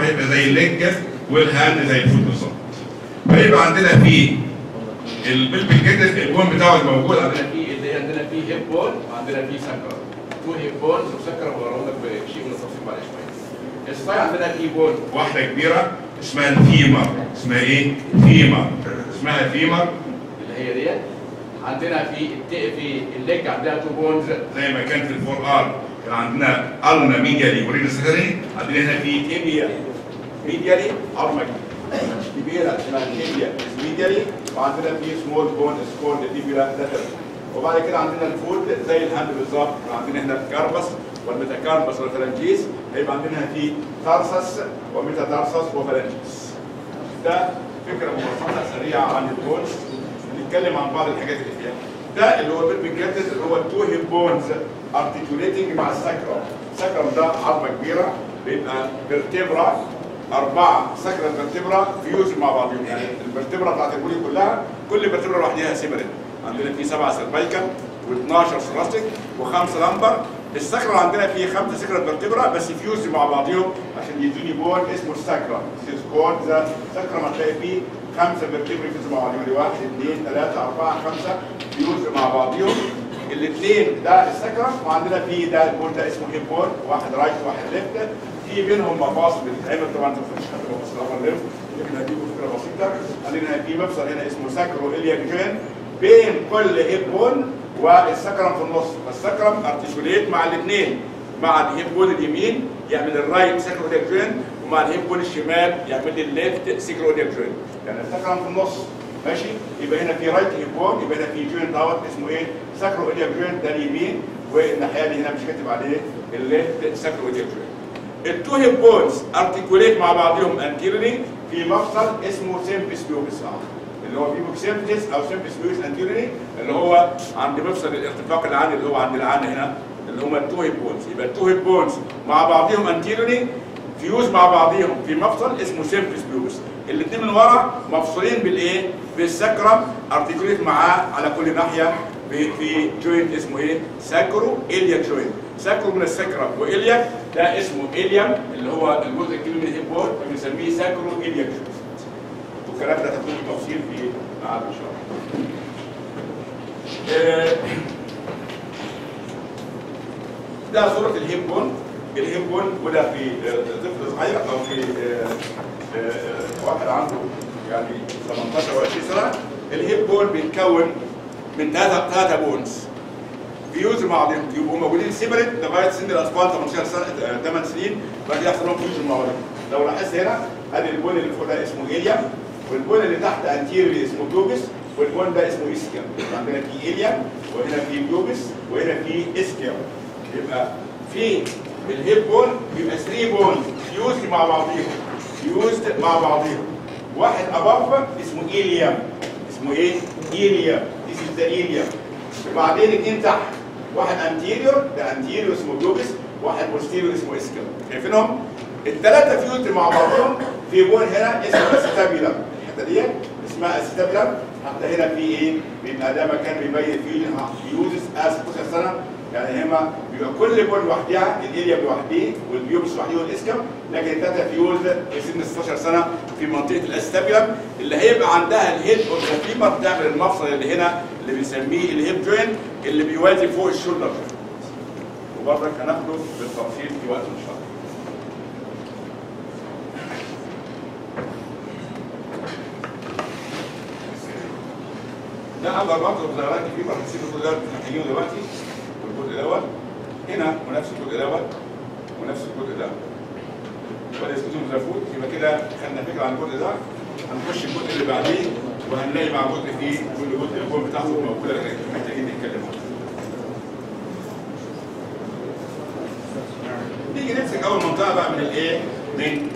هيبقى زي الليج والهاند زي الفوت بالظبط فيبقى عندنا في البلبل جدد البون بتاعه الموجود عندنا عندنا في اللي هي عندنا في هيب بون وعندنا في سكر تو هيب بونز وسكر وهقول لك بشيء من التفصيل بعد شويه الساي عندنا في بون واحده كبيره اسمها الفيمر اسمها ايه؟ فيمر اسمها فيمر اللي هي ديت عندنا في الت- في الليج عندنا تو بونز زي ما كان في الفور ار كان عندنا النا ميديالي ورينا سكري عندنا هنا في تيبيا ميديالي ارما كبيره اسمها تيبيا ميديالي وعندنا في سمول بون سكول تيبيا لاتر وبعد كده عندنا الفوت زي الهاند بالظبط عندنا هنا الكاربس والميتاكاربس والفرنجيس هيبقى عندنا في تارسس وميتاتارسس وفرنجيس ده فكره مبسطه سريعه عن البونز نتكلم عن بعض الحاجات اللي فيها ده اللي هو بالمجدد اللي هو التو هيب بونز ارتكيوليتنج مع الساكرم الساكرم ده عظمه كبيره بيبقى فيرتبرا أربعة ساكرال فيرتبرا فيوز مع بعضهم يعني الفيرتبرا بتاعت البولي كلها كل فيرتبرا لوحدها سيبريت عندنا في سبعة سيرفايكال و12 ثوراسيك وخمسة لمبر الساكرال عندنا فيه خمسة ساكرال فيرتبرا بس فيوز مع بعضهم عشان يدوني بون اسمه الساكرال سيز كولد ذا ساكرال هتلاقي فيه خمسة فيرتبرا فيوز مع بعضهم واحد اثنين ثلاثة أربعة خمسة فيوز مع بعضهم الاثنين ده السكرم وعندنا في ده البول ده اسمه هيب بول واحد رايت وواحد ليفت في بينهم مفاصل بتتعمل طبعا انت مش حد مفاصل اول ليفت لكن هديكم فكره بسيطه عندنا في مفصل هنا اسمه ساكرو الياك جين بين كل هيب بول والسكرم في النص فالسكرم ارتيكوليت مع الاثنين مع الهيب بول اليمين يعمل الرايت ساكرو الياك جين ومع الهيب بول الشمال يعمل لي الليفت ساكرو الياك جين يعني السكرم في النص ماشي يبقى هنا في رايت هيب بون يبقى هنا في جوينت دوت اسمه ايه ساكرو الياك جوينت ده اليمين والناحيه دي هنا مش كاتب عليه الليفت ساكرو الياك جوينت التو هيب بونز ارتكوليت مع بعضهم انتيريوري في مفصل اسمه سيمبس بيوبس اللي هو بيبوك سيمبس او سيمبس بيوبس انتيريوري اللي هو عند مفصل الارتفاق العاني اللي هو عند العانه هنا اللي هم التو هيب بونز يبقى التو هيب بونز مع بعضهم انتيريوري فيوز مع بعضهم في مفصل اسمه سيمبس بيوبس الاثنين من ورا مفصولين بالايه؟ بالسكرم ارتكوليت معاه على كل ناحيه في في جوينت اسمه ايه؟ ساكرو الياك جوينت ساكرو من السكرم والياك ده اسمه اليم اللي هو الجزء الكبير من الهيب بول فبنسميه ساكرو الياك جوينت والكلام ده هتكون بالتفصيل في ميعاد ان شاء الله. آه، ده صورة الهيب بون الهيب بون وده في آه، طفل صغير او في آه، آه، واحد عنده يعني 18 او 20 سنه الهيب بون بيتكون من ثلاثه ثلاثه بونز بيوزوا مع بعضهم يبقوا موجودين سيبريت لغايه سن الاطفال 18 سنه 8 سنين بعد كده يحصل لهم فيوجن مع بعضهم لو لاحظت هنا ادي البون اللي فوق ده اسمه اليا والبون اللي تحت انتيري اسمه بيوبس والبون ده اسمه اسكيم عندنا في اليا وهنا في بيوبس وهنا في اسكيم يبقى في الهيب بون بيبقى 3 بون فيوزد مع بعضهم فيوزد مع بعضهم واحد اباف اسمه ايليام اسمه ايه؟ ايليام This is the ايليام وبعدين اثنين تحت واحد انتيريور ده انتيريور اسمه بيوبس واحد بوستيريور اسمه اسكيم شايفينهم؟ الثلاثه فيوزد مع بعضهم في بون هنا اسمه استابيلم الحته ديت اسمها استابيلم حتى هنا في ايه؟ بيبقى ده مكان بيبين فيه فيوزز اس 16 سنه يعني هما بيبقى كل بون لوحدها الاليا لوحديه والبيوبس لوحديه والاسكم لكن التاتا فيوز في سن 16 سنه في منطقه الاستابيلم اللي هيبقى عندها الهيد اوف ذا فيمر بتعمل المفصل اللي هنا اللي بنسميه الهيب جوينت اللي بيوازي فوق الشولدر وبرضك هناخده بالتفصيل في وقت ان شاء الله. ده اكبر منطقه بزغلات الفيمر هنسيب الجزء ده هنجيبه دلوقتي والجزء الاول هنا ونفس الجزء الاول ونفس الجزء ده ولا يسكتون زفوت يبقى كده خدنا فكره عن الجزء ده هنخش الجزء اللي بعديه وهنلاقي مع جزء فيه كل جزء الفورم بتاعته موجوده لكن محتاجين نتكلم عنها. نيجي نمسك اول منطقه بقى من الايه؟ من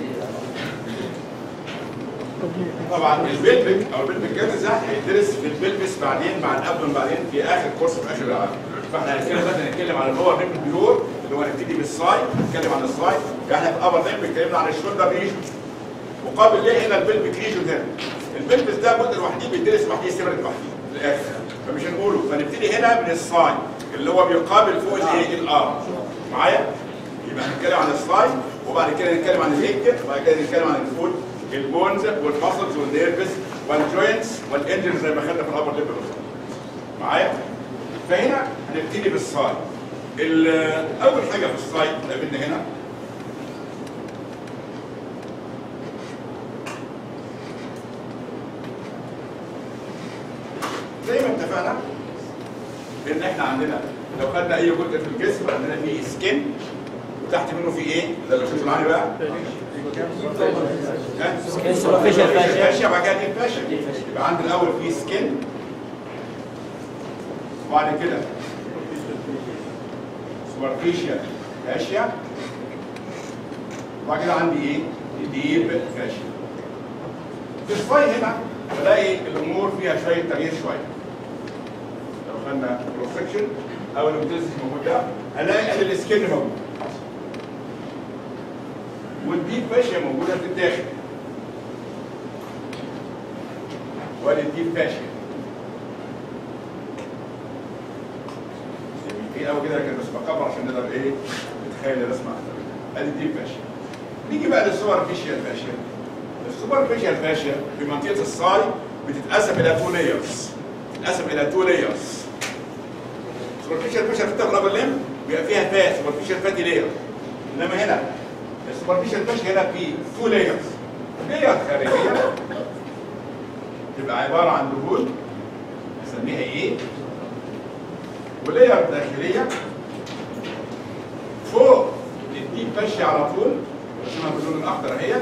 طبعا البلبك او البلبك جاز ده هيدرس في البلبس بعدين مع الابدن بعدين في اخر كورس في اخر العام فاحنا هنتكلم دلوقتي هنتكلم عن اللي هو الريم بيور اللي هو هنبتدي بالساي نتكلم عن الساي احنا في ابر ريم اتكلمنا عن الشولدر ريجن مقابل ليه هنا البلبك ريجن هنا البلبس ده جزء لوحده بيدرس لوحده سيبريت لوحده في الاخر فمش هنقوله فنبتدي هنا من الساي اللي هو بيقابل فوق الايه الار معايا يبقى هنتكلم عن السلايد وبعد كده نتكلم عن الهيك وبعد كده نتكلم عن الفود البونز والماسلز والنيرفز والجوينتس والانجنز زي ما خدنا في الابر ليفل معايا فهنا هنبتدي بالسايد ال- اول حاجه في السايد قابلنا هنا زي ما اتفقنا ان احنا عندنا لو خدنا اي جزء في الجسم عندنا فيه سكين وتحت منه في ايه؟ ده اللي شفتوا معايا بقى سكين سوبرفيشال فاشيا. فاشيا وبعد كده دي فاشيا يبقى عندي الاول في سكين وبعد كده سوبرفيشال فاشيا وبعد كده عندي ايه؟ ديب فاشيا في السلايد هنا بلاقي الامور فيها شويه تغيير شويه لو خدنا كروس سكشن او الامتياز موجود ده هنلاقي ان السكين موجود والديب فاشيا موجوده في الداخل وادي الديب فاشيا في قوي كده لكن بس بكبر عشان نقدر ايه نتخيل الرسمه اكتر ادي الديب فاشيا نيجي بقى للسوبر فيشيال فاشيا السوبر فيشيال فاشيا في منطقه الصاي بتتقسم الى تو لايرز بتتقسم الى تو لايرز السوبرفيشال فاشيا في الطبقه الليم بيبقى فيها فات سوبرفيشال فاتي لاير انما هنا السوبرفيشال فاشيا هنا في تو لايرز لاير خارجيه تبقى عباره عن دهون نسميها ايه ولاير داخليه فوق الديب فاشيا على طول رسمها باللون الاخضر اهي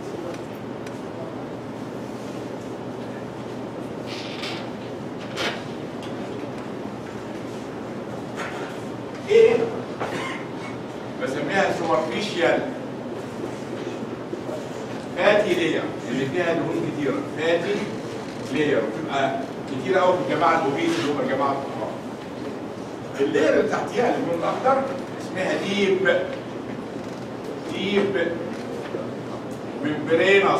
ايه بسميها سوبرفيشال فاتي لير اللي فيها دهون كتيره فاتي لير بتبقى كتيره قوي في الجماعه الاوبيس اللي هم الجماعه الكبار اللير اللي تحتيها اللون الاخضر اسمها ديب ديب ممبرينس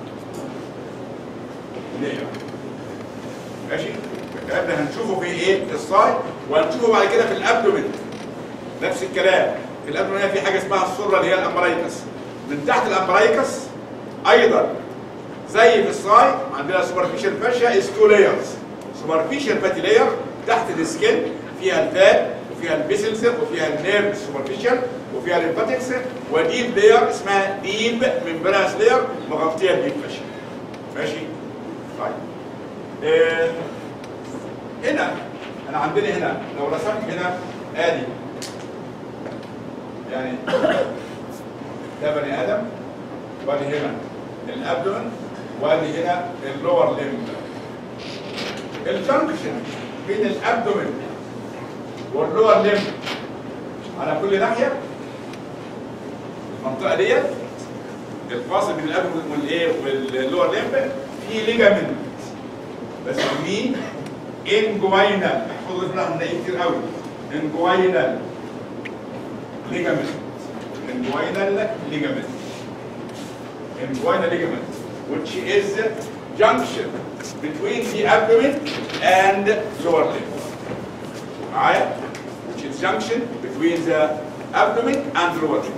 لير ماشي الكلام ده هنشوفه في ايه في الصاي وهنشوفه بعد كده في الابدومين نفس الكلام في الابدومين في حاجه اسمها السره اللي هي الامبرايكس من تحت الامبرايكس ايضا زي في الصاي عندنا سوبرفيشال فاشيا از تو لايرز سوبرفيشال فاتي لاير تحت السكين فيها الفات وفيها البيسلز وفيها النيرف سوبرفيشال وفيها الليمفاتكس وديب لاير اسمها ديب ممبراس لاير مغطيه الديب فاشيا ماشي طيب آه، هنا انا عندنا هنا لو رسمت هنا ادي يعني ده بني ادم وادي هنا الابدومن وادي هنا اللور ليمب الجنكشن بين الابدومن واللور ليمب على كل ناحيه المنطقه ديت الفاصل بين الابدومن والايه واللور ليمب في ليجامنت بسميه انجوينال احفظوا اسمها هنلاقيه كتير قوي انجوينال ليجامنت انجوينال ليجامنت inguinal ligament, which is junction between the abdomen and lower limb. معايا؟ Which is junction between the abdomen and lower limb.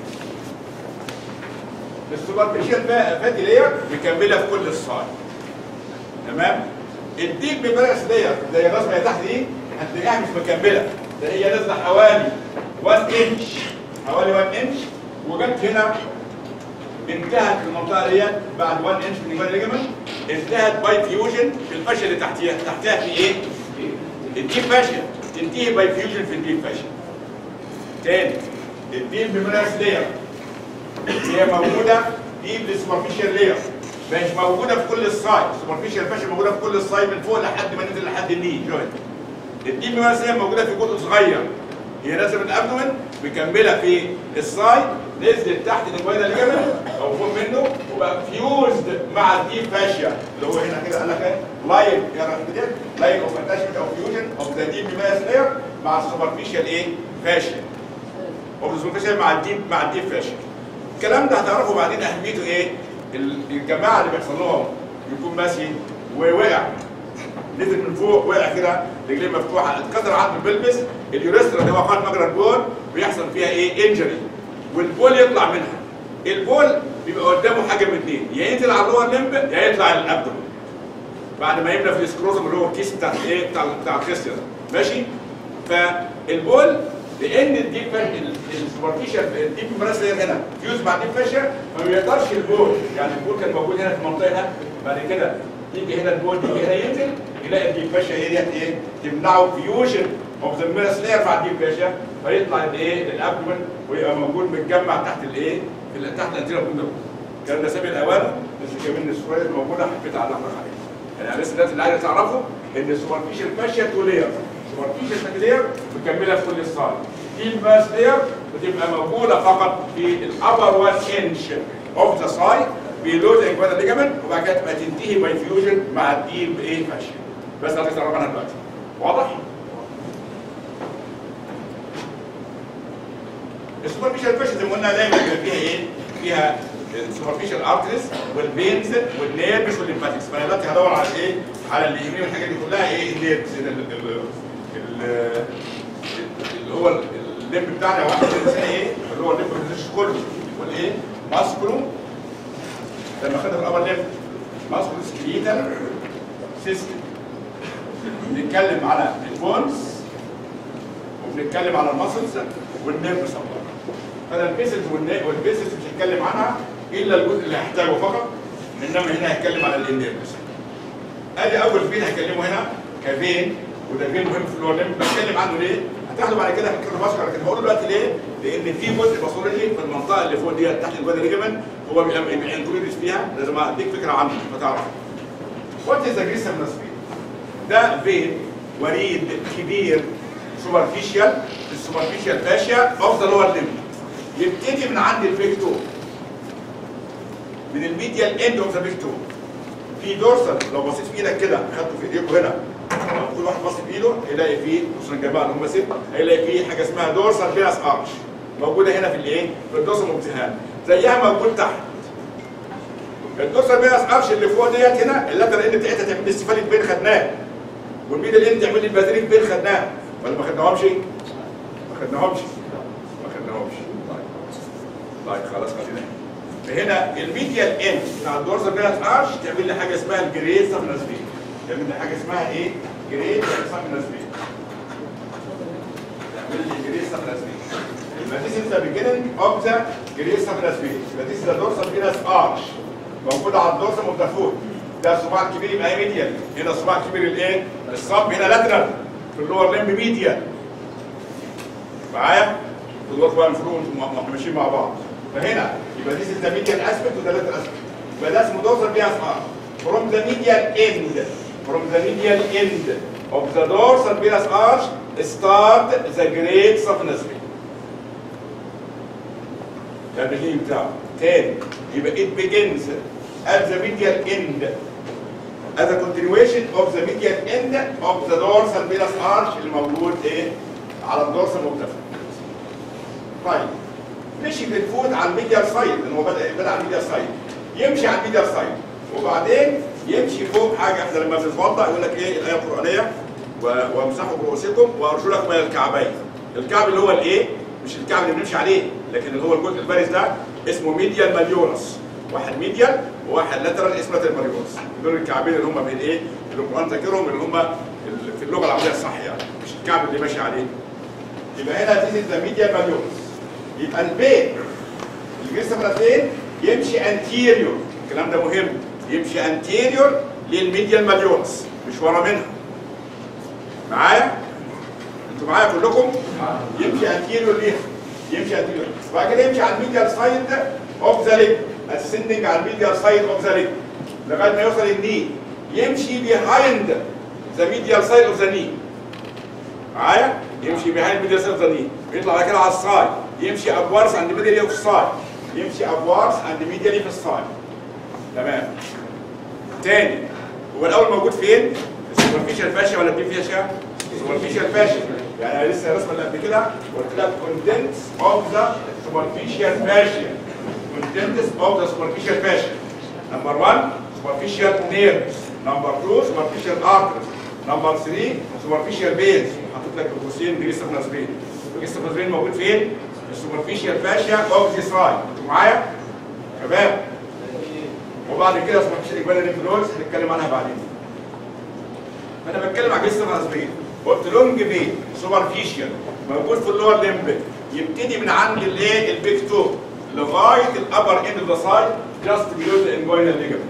السوبرفيشال فاتي لاير مكمله في كل الصايد. تمام؟ الديب بيبرس لاير زي الرسمه اللي تحت دي هتلاقيها مش مكمله ده هي نازله حوالي 1 انش حوالي 1 انش وجت هنا انتهت المنطقه ديت بعد 1 انش من الجوان ليجمنت انتهت باي فيوجن في الفاشيه اللي تحتيها تحتها في ايه؟ الديب فاشيا تنتهي باي فيوجن في الديب فاشيا تاني الديب بمراس لاير هي موجوده ديب للسوبرفيشال لاير مش موجوده في كل السايد السوبرفيشال فاشيا موجوده في كل السايد من فوق لحد ما ننزل لحد الني جوينت الديب بمراس لاير موجوده في جزء صغير هي نازله من الابدومن مكمله في السايد نزلت تحت الجوينال ليجامنت او فوق منه وبقى فيوزد مع الديب فاشيا اللي هو هنا كده قال لك ايه لاين يا رحمتين لاين اوف اتاشمنت او فيوجن اوف ذا ديب ماس لاير مع السوبرفيشال ايه فاشيا اوف ذا سوبرفيشال مع الديب مع الديب فاشيا الكلام ده هتعرفوا بعدين اهميته ايه ال- الجماعه اللي بيحصل لهم يكون ماشي ووقع نزل من فوق وقع كده رجليه مفتوحه اتكسر عظم البلبس اليوريسترا اللي هو قناه مجرى البول بيحصل فيها ايه انجري والبول يطلع منها البول بيبقى قدامه حاجه من اثنين يا ينزل على اللور لمب يا يطلع الابدومن بعد ما يملى في السكروزم اللي هو الكيس بتاع الايه بتاع بتاع الخصيه ده ماشي فالبول لان الديب السوبرفيشال الديب براس هنا فيوز مع الديب فاشيا ما بيقدرش البول يعني البول كان موجود هنا في المنطقه هنا بعد كده يجي هنا البول يجي هنا ينزل يلاقي الديب فاشيا هي ديت ايه تمنعه فيوجن اوف ذا ميرس لاير مع الديب فاشيا فيطلع الايه للابدومن ويبقى موجود متجمع تحت الايه في ال- تحت الانتيرا كوندوم كان ده سابق الاوان بس كمان السؤال موجوده حبيت اعلق عليه يعني لسه الناس اللي عايزه تعرفه ان السوبرفيشال فاشيا تو لير سوبرفيشال لير مكمله في كل الصال دي الباس لير بتبقى موجوده فقط في الابر 1 انش اوف ذا ساي بيلو ذا انكوادر ليجامنت وبعد كده تبقى تنتهي باي فيوجن مع الديب ايه فاشيا بس ده تعرف عنها دلوقتي واضح؟ السوبرفيشال فاشيا زي ما قلنا دايما بيبقى فيها ايه؟ فيها السوبرفيشال ارتريز والفينز والنيرفز والليمفاتكس فانا دلوقتي هدور على ايه؟ على اللي يهمني والحاجات دي كلها ايه؟ النيرفز ال- ال- ال- اللي هو الليمب بتاعنا واحد اسمه ايه؟ اللي هو الليمب بوزيشن كله والايه؟ ماسكولو لما خدنا في الابر ليمب ماسكولو سكليتال سيستم بنتكلم على البونز وبنتكلم على المسلز والنيرف سبلاي فانا البيسز والبيسز مش هتكلم عنها الا الجزء اللي هحتاجه فقط انما هنا هتكلم على النيرفز ادي اول فين هكلمه هنا كفين وده فين مهم في اللور ليمب بتكلم عنه ليه؟ هتاخده بعد كده في الكرفاسكولار لكن هقول دلوقتي ليه؟ لان في جزء باثولوجي في المنطقه اللي فوق دي تحت الجواد ليجمنت هو بيبقى انكلودد فيها لازم اديك فكره عنه فتعرف وات از اجريسيف سبيد ده فين وريد كبير سوبرفيشال السوبرفيشال فاشيا اوف ذا لور ليمب يبتدي من عند الفيكتور من الميديال اند اوف ذا فيكتور في دورسال لو بصيت في ايدك كده خدته في ايديكم هنا لو كل واحد بص في ايده هيلاقي فيه خصوصا الجماعه اللي هم ست هيلاقي فيه حاجه اسمها دورسال فينس ارش موجوده هنا في الايه؟ في الدورسال ممتهان زيها موجود تحت الدورسال فينس ارش اللي فوق ديت هنا اللاتر اند بتاعتها تعمل لي استفاده بين خدناه والميدل اند تعمل لي البازريك بين خدناه ولا ما خدناهمش؟ ما خدناهمش ما خدناهمش طيب طيب خلاص خلينا هنا الميديال اند بتاع الدورسال فينس ارش تعمل لي حاجه اسمها الجريد سبنسبيل تعمل لي حاجه اسمها ايه؟ جريد سبنسبيل تعمل لي جريد سبنسبيل يبقى this is the beginning of the جريد سبنسبيل يبقى this is the dorsal venous arch موجود على الدورسال اوف ذا فوت ده الصباع الكبير يبقى ميديال هنا الصباع الكبير الايه؟ الصب هنا لاترال في اللور لمب ميديال معايا؟ دلوقتي بقى المفروض احنا ماشيين مع بعض فهنا يبقى this is the medial aspect وده lateral aspect يبقى ده اسمه dorsal venous arch from the medial end from the medial end of the dorsal venous arch start the great saphenous vein ده البداية بتاعه تاني يبقى it begins at the medial end as a continuation of the medial end of the dorsal venous arch اللي موجود ايه على الدورسال مرتفع طيب مشي في الفوت على الميديال سايد لان هو بدا بدا على الميديال سايد يمشي على الميديال سايد وبعدين يمشي فوق حاجه احنا لما بنتوضا يقول لك ايه الايه القرانيه و- وامسحوا برؤوسكم وارجلكم الى الكعبين الكعب اللي هو الايه مش الكعب اللي بنمشي عليه لكن اللي هو الجزء البارز ده اسمه ميديال ماليونس واحد ميديال وواحد لاترال اسمه لاترال ماليونس دول الكعبين اللي هم من ايه اللي القران ذاكرهم اللي هم في اللغه العربيه الصح يعني مش الكعب اللي ماشي عليه يبقى هنا this is the medial malleolus يبقى البين الجسم فين يمشي انتيريور الكلام ده مهم يمشي انتيريور للميديال ماليولس مش ورا منها معايا انتوا معايا كلكم يمشي انتيريور ليها يمشي انتيريور وبعد كده يمشي على الميديال سايد اوف ذا ليج اسندنج على الميديال سايد اوف ذا ليج لغايه ما يوصل الني يمشي بيهايند ذا ميديال سايد اوف ذا ني معايا يمشي بيهايند ميديال سايد اوف ذا ني يطلع بعد كده على السايد يمشي ابوارس عند ميديالي اوف السايد يمشي ابوارس عند ميديالي في السايد تمام تاني هو الاول موجود فين؟ السوبرفيشال فاشيا ولا الديب فاشيا؟ السوبرفيشال فاشيا يعني انا لسه رسمه اللي قبل كده قلت لك كونتنتس اوف ذا سوبرفيشال فاشيا كونتنتس اوف ذا سوبرفيشال فاشيا نمبر 1 سوبرفيشال نيرفز نمبر 2 سوبرفيشال ارترز نمبر 3 سوبرفيشال فينز حطيت لك القوسين دي لسه نازلين لسه نازلين موجود فين؟ السوبرفيشال فاشيا اوف ذا سايد انتوا معايا؟ شباب وبعد كده سوبرفيشال اجباري ليمف نودز هنتكلم عنها بعدين انا بتكلم عن جسم الاسبرين قلت لونج فين سوبرفيشال موجود في اللور ليمب يبتدي من عند الايه البيك تو لغايه الابر اند اوف ذا سايد جاست بيلو ذا انجوينال ليجمنت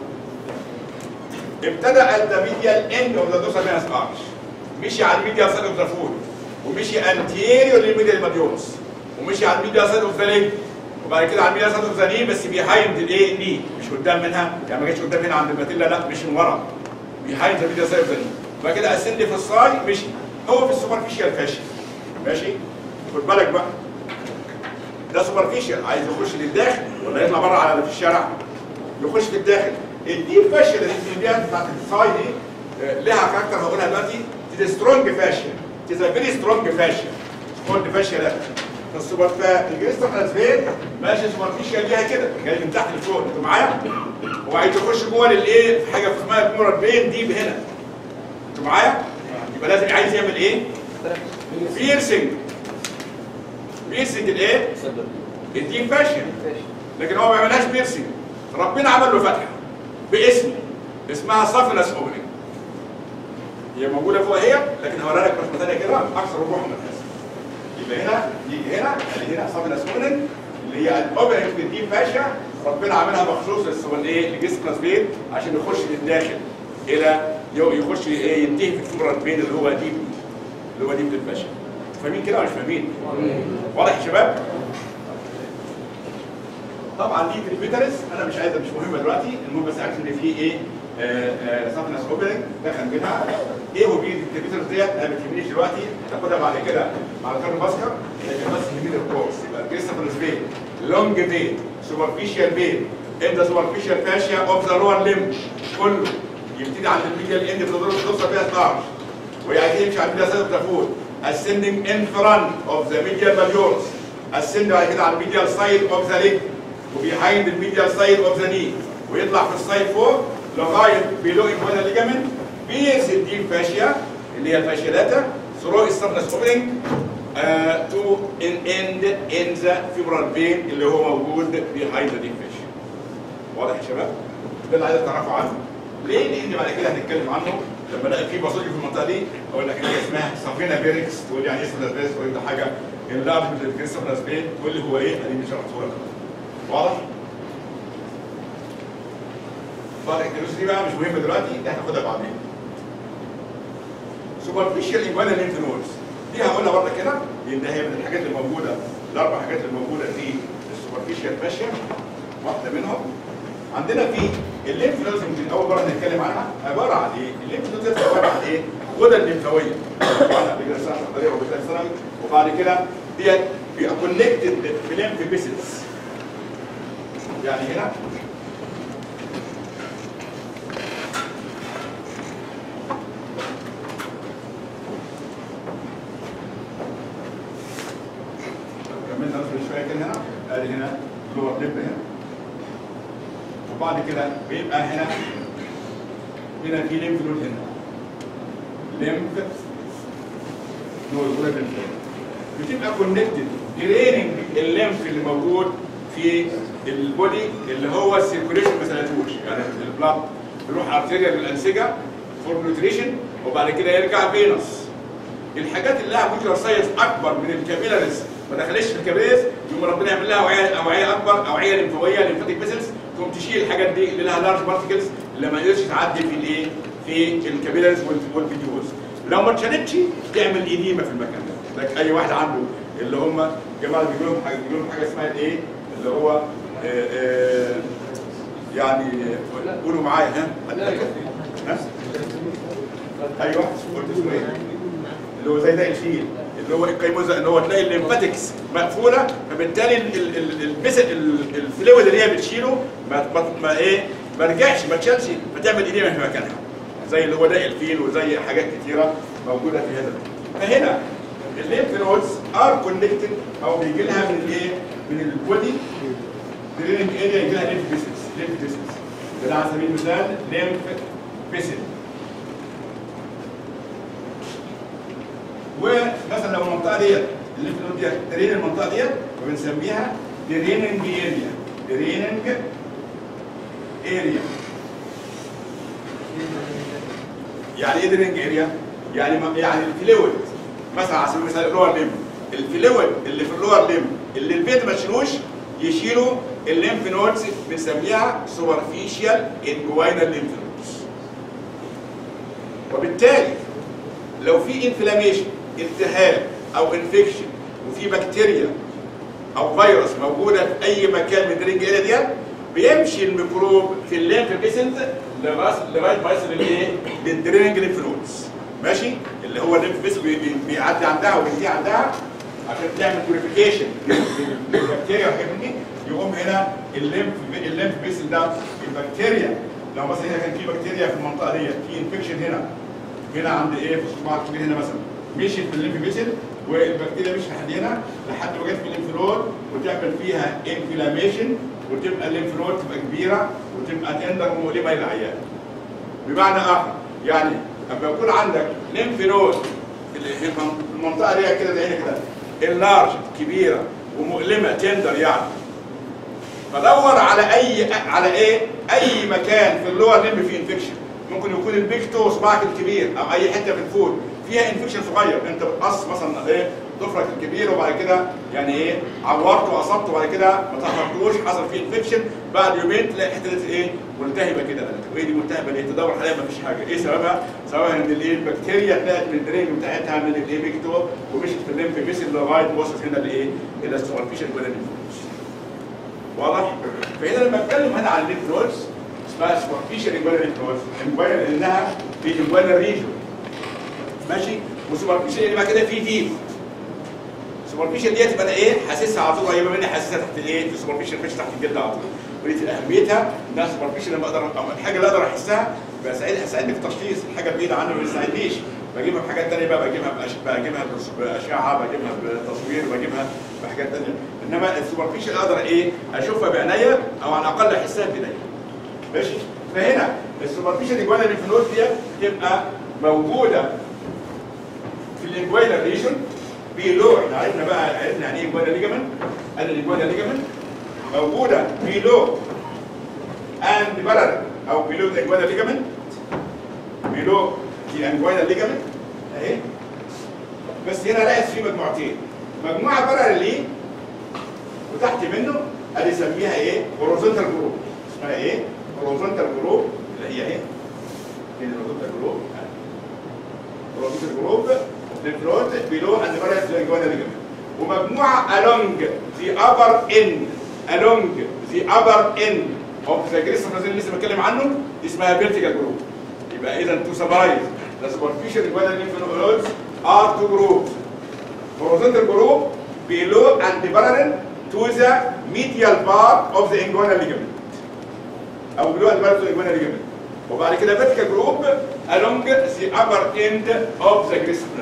ابتدى at the medial end of the dorsal venous arch مشي على الميديال سايد اوف ذا فود ومشي anterior للميديال ماديوس ومشي على الميديال سايد اوف ذا ليج وبعد كده على الميديال سايد اوف ذا ني بس بيهايند الايه الني مش قدام منها يعني ما جاش قدام هنا عند الماتيلا لا مش من ورا بيهايند ذا ميديال سايد اوف ذا ني وبعد كده اسند في الصاي مشي هو في السوبرفيشال فاشل ماشي خد بالك بقى ده سوبرفيشال عايز يخش للداخل ولا يطلع بره على في الشارع يخش في الداخل الديب فاشل اللي دي بتاعت الساي دي آه، لها كاركتر هقولها دلوقتي تبقى سترونج فاشل تبقى فيري سترونج فاشل سترونج فاشل ده فالسوبر فالجريستر ترانسفير ماشي سوبرفيشال ليها كده جاي من تحت لفوق انتوا معايا؟ هو عايز يخش جوه للايه في حاجه اسمها كمورال بين ديب هنا انتوا معايا؟ يبقى لازم عايز يعمل ايه؟ بيرسنج بيرسنج الايه؟ الديب فاشل لكن هو ما بيعملهاش بيرسنج ربنا عمل له فتحه باسمه اسمها سافلس اوبننج هي موجوده فوق هي لكن هوريها لك رسمه ثانيه كده اكثر وضوحا من هذا يبقى هنا يجي هنا اللي هنا سافلس اوبننج اللي هي الاوبننج في الديب فاشا ربنا عاملها مخصوص للسوال ايه لجسم الاسبيد عشان يخش للداخل الى يو- يخش ايه ينتهي في الفورة بين اللي هو ديب اللي هو ديب الفاشا فاهمين كده ولا مش فاهمين؟ واضح يا شباب؟ طبعا دي البيترس انا مش عايزها مش مهمه دلوقتي المهم بس عارف ان في ايه سافنس اوبننج دخل منها ايه هو بي البيترس ديت انا ما بتهمنيش دلوقتي تاخدها بعد كده مع الكارن باسكر لكن بس يهمني الكورس يبقى كريستوفرز فين لونج فين سوبرفيشال فين ان ذا سوبرفيشال فاشيا اوف ذا لور ليم كله يبتدي عند الميديال اند في الدور توصل فيها 12 ويعدي يمشي على الميديال سايد اوف ذا فود ascending in front of the medial malleolus ascend بعد كده على الميديال سايد اوف ذا leg وبيهايند الميديال سايد اوف ذا ني ويطلع في السايد فوق لغايه بيلو انفونا ليجامنت بيرسل دي الفاشيا اللي هي الفاشيلاتا ثرو السبنس اوبننج تو ان اند ان ذا فيبرال فين اللي هو موجود بيهايند دي الفاشيا واضح يا شباب؟ ده اللي عايز تعرفوا عنه ليه؟ لان بعد كده هنتكلم عنه لما الاقي في باثولوجي في المنطقه دي اقول لك حاجه اسمها سافينا بيركس تقول لي يعني ايه سافينا بيركس تقول لي ده حاجه اللعب اللي في السافينا بين تقول لي هو ايه؟ اديني شرحته لك واضح؟ طبعا الكنوس دي بقى مش مهمه دلوقتي دي هناخدها بعدين. سوبرفيشال انجوانا لينف نودز دي هقولها برضه كده لان ده هي من الحاجات اللي موجوده الاربع حاجات اللي موجوده في السوبرفيشال فاشيا واحده منهم عندنا في الليمف نودز يمكن اول مره نتكلم عنها عباره عن ايه؟ الليمف نودز عباره عن ايه؟ غدد ليمفاويه طبعا قبل كده سنه طريقه وبثالث ثانوي وبعد كده ديت بيبقى كونكتد بليمف بيسلز يعني هنا كملنا نصبر شويه كده هنا ادي هنا لور ليب هنا وبعد كده بيبقى هنا هنا في ليمف نود هنا ليمف نود ولا ليمف بتبقى كونكتد دريننج الليمف اللي موجود في البودي اللي هو السيركوليشن ما سالتوش يعني البلاد بيروح ارتيريا للانسجه فور نيوتريشن وبعد كده يرجع فينوس الحاجات اللي لها بوتر سايز اكبر من الكابيلاريز ما دخلتش في الكابيلاريز يقوم ربنا يعمل لها اوعيه اوعيه اكبر اوعيه ليمفاويه ليمفاتيك فيسلز تقوم تشيل الحاجات دي اللي لها لارج بارتكلز اللي ما قدرتش تعدي في الايه في الكابيلاريز والفيديوز لو ما اتشالتش تعمل ايديما في المكان ده لك اي واحد عنده اللي هم جماعه بيجيبوا لهم حاجه بيجيبوا لهم حاجه اسمها الايه اللي هو آه، آه، يعني قولوا معايا ها ها ايوه قلت اسمه ايه اللي هو زي ده الفيل اللي هو القيموزه اللي هو تلاقي الليمفاتكس مقفوله فبالتالي ال- ال- ال- البس ال- الفلويد اللي هي بتشيله ما ما- ما ايه ما رجعش ما اتشالش فتعمل ايديما في مكانها زي اللي هو ده الفيل وزي حاجات كتيره موجوده في هذا فهنا الليمف نودز ار كونكتد او بيجي لها من الايه؟ من البودي درينج اريا يجي لها ليمف فيسلز ليمف فيسلز ده على سبيل المثال ليمف فيسل ومثلا لو المنطقه ديت الليمف نود ديت درين المنطقه ديت فبنسميها دريننج اريا دريننج اريا يعني ايه دريننج اريا؟ يعني ما يعني الفلويد مثلا على سبيل المثال اللور ليم الفلويد اللي في اللور ليم اللي البيت ما تشيلوش يشيلوا الليمف نودز بنسميها سوبرفيشال انجوينال ليمف نودز وبالتالي لو في انفلاميشن التهاب او انفكشن وفي بكتيريا او فيروس موجوده في اي مكان من الدرينج اريا ديت بيمشي الميكروب في الليمف بيسنت لغايه لغايه ما يصل للايه؟ للدرينج ليمف نودز ماشي؟ اللي هو الليمف بيس بي- بي- بيعدي عندها وبينتهي عندها عشان تعمل بيوريفيكيشن للبكتيريا والحاجات دي يقوم هنا الليمف الليمف بيسل ده البكتيريا لو مثلا هنا كان في بكتيريا في المنطقه ديت في انفكشن هنا هنا عند ايه في الصباع الكبير هنا مثلا مشيت في الليمف بيسل والبكتيريا مش لحد هنا لحد ما جت في الليمف نود وتعمل فيها انفلاميشن وتبقى الليمف نود تبقى كبيره وتبقى تندر ومؤلمه للعيان. بمعنى اخر يعني لما يكون عندك ليمف نود في المنطقه دي كده زي هنا كده اللارج كبيره ومؤلمه تندر يعني فدور على اي على ايه اي مكان في اللور ليمب فيه انفكشن ممكن يكون البيك تو صباعك الكبير او اي حته في الفول فيها انفكشن صغير انت بتقص مثلا ايه ضفرك الكبير وبعد كده يعني ايه عورته واصبته وبعد كده ما طهرتوش حصل فيه انفكشن بعد يومين تلاقي الحته دي ايه ملتهبه كده طب ايه دي ملتهبه ليه؟ تدور عليها ما فيش حاجه ايه سببها؟ سببها ان الايه البكتيريا طلعت من الدرين بتاعتها من الايه بيك تو ومشت في الليمف بيسل لغايه ما وصلت هنا لايه؟ الى السوبرفيشال جوانب واضح؟ فهنا لما اتكلم هنا عن الليمف نودز اسمها سوبرفيشال انجوانال ليمف نودز انجوانال لانها في انجوانال ريجون ماشي وسوبرفيشال يبقى كده في ديب سوبرفيشال ديت يبقى انا ايه حاسسها على طول قريبه مني حاسسها تحت الايه في سوبرفيشال مش تحت الجلد على طول ودي اهميتها انها سوبرفيشال لما اقدر أو الحاجه اللي اقدر احسها بساعدها هتساعدني في التشخيص الحاجه بعيده عني ما بتساعدنيش بجيبها بحاجات ثانيه بقى بجيبها بأش... بجيبها بس- باشعه بجيبها بتصوير بجيبها بحاجات ثانيه انما السوبرفيشال اقدر ايه اشوفها بعينيا او على الاقل احسها بايديا ماشي فهنا السوبرفيشال اجوانا لينفنود ديت تبقى موجوده في الانجوانا ريجن بيلو احنا عرفنا بقى عرفنا يعني ايه انجوانا ليجامنت قال الانجوانا ليجامنت موجوده بيلو اند بارل او بيلو ذا انجوانا ليجامنت بيلو دي انجوانا ليجامنت اهي بس هنا لقيت في مجموعتين مجموعه بارل ليه وتحت منه قال يسميها ايه؟ هوريزونتال جروب اسمها ايه؟ هوريزونتال جروب اللي هي ايه؟ كده هوريزونتال جروب هوريزونتال جروب للفلوت بيلو اند بارل للجوانا ليجامنت ومجموعه along the upper end along the upper end of the crystal اللي لسه بتكلم عنه دي اسمها vertical group يبقى اذا to summarize the superficial iguana lymph nodes are two groups horizontal group below and parallel to the medial part of the inguinal ligament او below and parallel to the inguinal ligament وبعد كده vertical group along the upper end of the crystal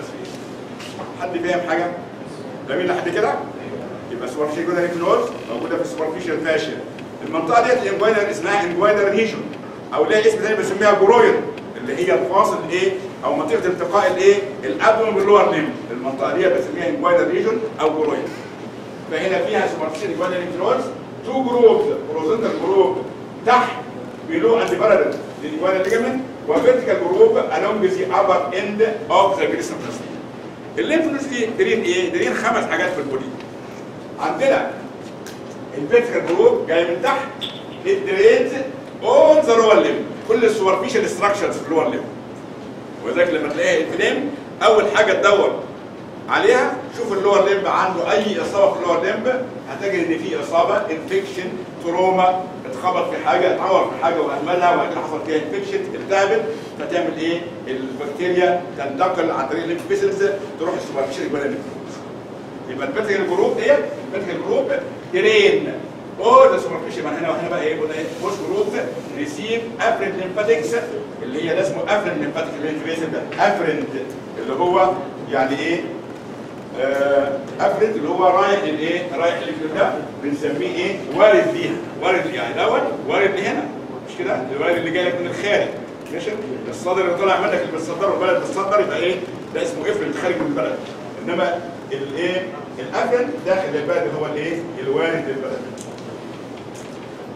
حد فاهم حاجه؟ جميل لحد كده؟ يبقى سوبرفيشال جودا لينف نود موجوده في السوبرفيشال فاشيا المنطقه ديت الانجوينال اسمها انجوينال ريجون او لها اسم ثاني بنسميها جرويد اللي هي الفاصل ايه او منطقه التقاء الايه الابدومن باللور ليم المنطقه دي بنسميها انجوينال ريجون او جرويد فهنا فيها سوبرفيشال انجوينال لينف نودز تو جروبز هوريزونتال جروب تحت below and parallel للانجوينال ليجمنت وفيرتيكال جروب along the upper end of the grissom الليمف نودز دي دارين ايه؟ دارين خمس حاجات في البودي عندنا الفيرتيكال جروب جاي من تحت الدرينز اون ذا لور ليم كل السوبرفيشال ستراكشرز في اللور ليم ولذلك لما تلاقيها انفلام اول حاجه تدور عليها شوف اللور ليمب عنده اي اصابه في اللور ليمب هتجد ان في اصابه انفكشن تروما اتخبط في حاجه اتعور في حاجه واهملها وبعد كده حصل فيها انفكشن التهبت فتعمل ايه؟ البكتيريا تنتقل عن طريق الليمف فيسلز تروح السوبرفيشال جوه الليمف يبقى الفيرتيكال جروب ديت الفيرتيكال جروب درين او ذا سوبرفيشال من هنا وهنا بقى ايه قلنا ايه بوش جروب ريسيف افرنت ليمفاتكس اللي هي ده اسمه افرنت ليمفاتيك الليمفيزم ده افرنت اللي هو يعني ايه آه، افرنت اللي هو رايح للايه رايح للجلد ده بنسميه ايه وارد ليها وارد يعني دوت وارد لهنا مش كده الوارد اللي جاي لك من الخارج ماشي الصدر اللي طالع منك اللي بتصدره البلد بتصدر يبقى ايه ده اسمه افرنت خارج من البلد انما الايه الافرنت داخل البلد اللي هو الايه الوارد للبلد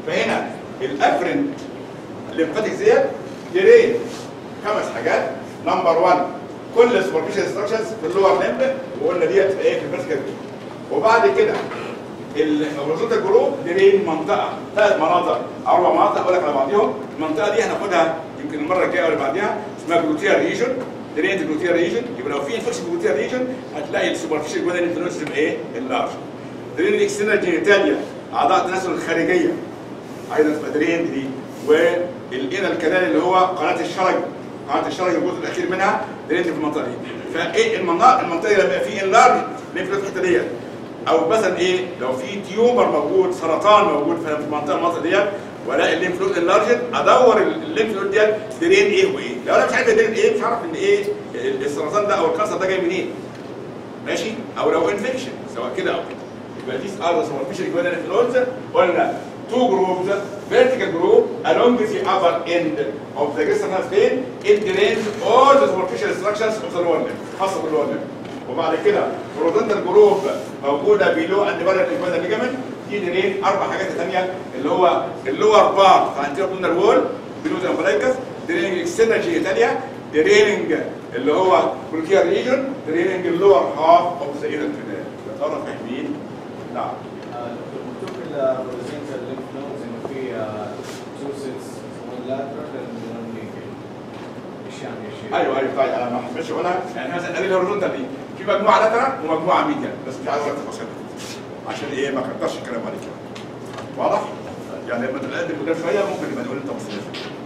فهنا الافرنت الليمفاتيك ديت درين خمس حاجات نمبر 1 كل سوبرفيشال ستراكشرز في اللور ليمب وقلنا ديت في ايه في الفيرتيكال وبعد كده الهوريزونتال جروب درين منطقه ثلاث مناطق اربع مناطق اقول لك على بعضهم المنطقه دي هناخدها يمكن المره الجايه ولا بعديها اسمها جلوتيا ريجن درين جلوتيا ريجن يبقى لو في انفكشن جلوتيا ريجن هتلاقي السوبرفيشال جوانال انفلونس تبقى ايه؟ اللارج درين الاكسترنال جينيتاليا اعضاء التناسل الخارجيه ايضا تبقى درين دي والانال كانال اللي هو قناه الشرج قناه الشرج الجزء الاخير منها درين في المنطقه دي فايه المناطق المنطقه اللي بيبقى فيه انلارج ليمف الحته ديت او مثلا ايه لو في تيومر موجود سرطان موجود في المنطقه المنطقه ديت والاقي الليمف فلويد انلارجد ادور الليمف فلويد ديت درين ايه وايه لو انا مش عارف درين ايه مش عارف ان ايه السرطان ده او الكانسر ده جاي منين ماشي او لو انفكشن سواء كده او كده يبقى دي ار سوبرفيشال جوانال انفلونزا قلنا two groups vertical group along the upper end of the gastrinal vein it drains all the superficial structures of the lower limb خاصه باللور limb وبعد كده horizontal group موجوده below and below the ligament دي درين اربع حاجات ثانيه اللي هو اللور بارت فانتيرو كونال وول below the umbilicus دريننج external genitalia دريننج اللي هو بروكيا ريجن دريننج اللور هاف اوف ذا انر كانال يا ترى فاهمين؟ نعم مكتوب في البروزنتال لينك نودز انه في تو سيتس ون لاترال اند ون ميديال ايش يعني ايش ايوه ايوه طيب انا ما حبيتش اقولها يعني مثلا ادي الهوريزونتال دي في مجموعه لاترال ومجموعه ميديال بس مش عايز اقول تفاصيل عشان ايه ما كترش الكلام عليك واضح؟ يعني لما تقدم قدام شويه ممكن نبقى نقول التفاصيل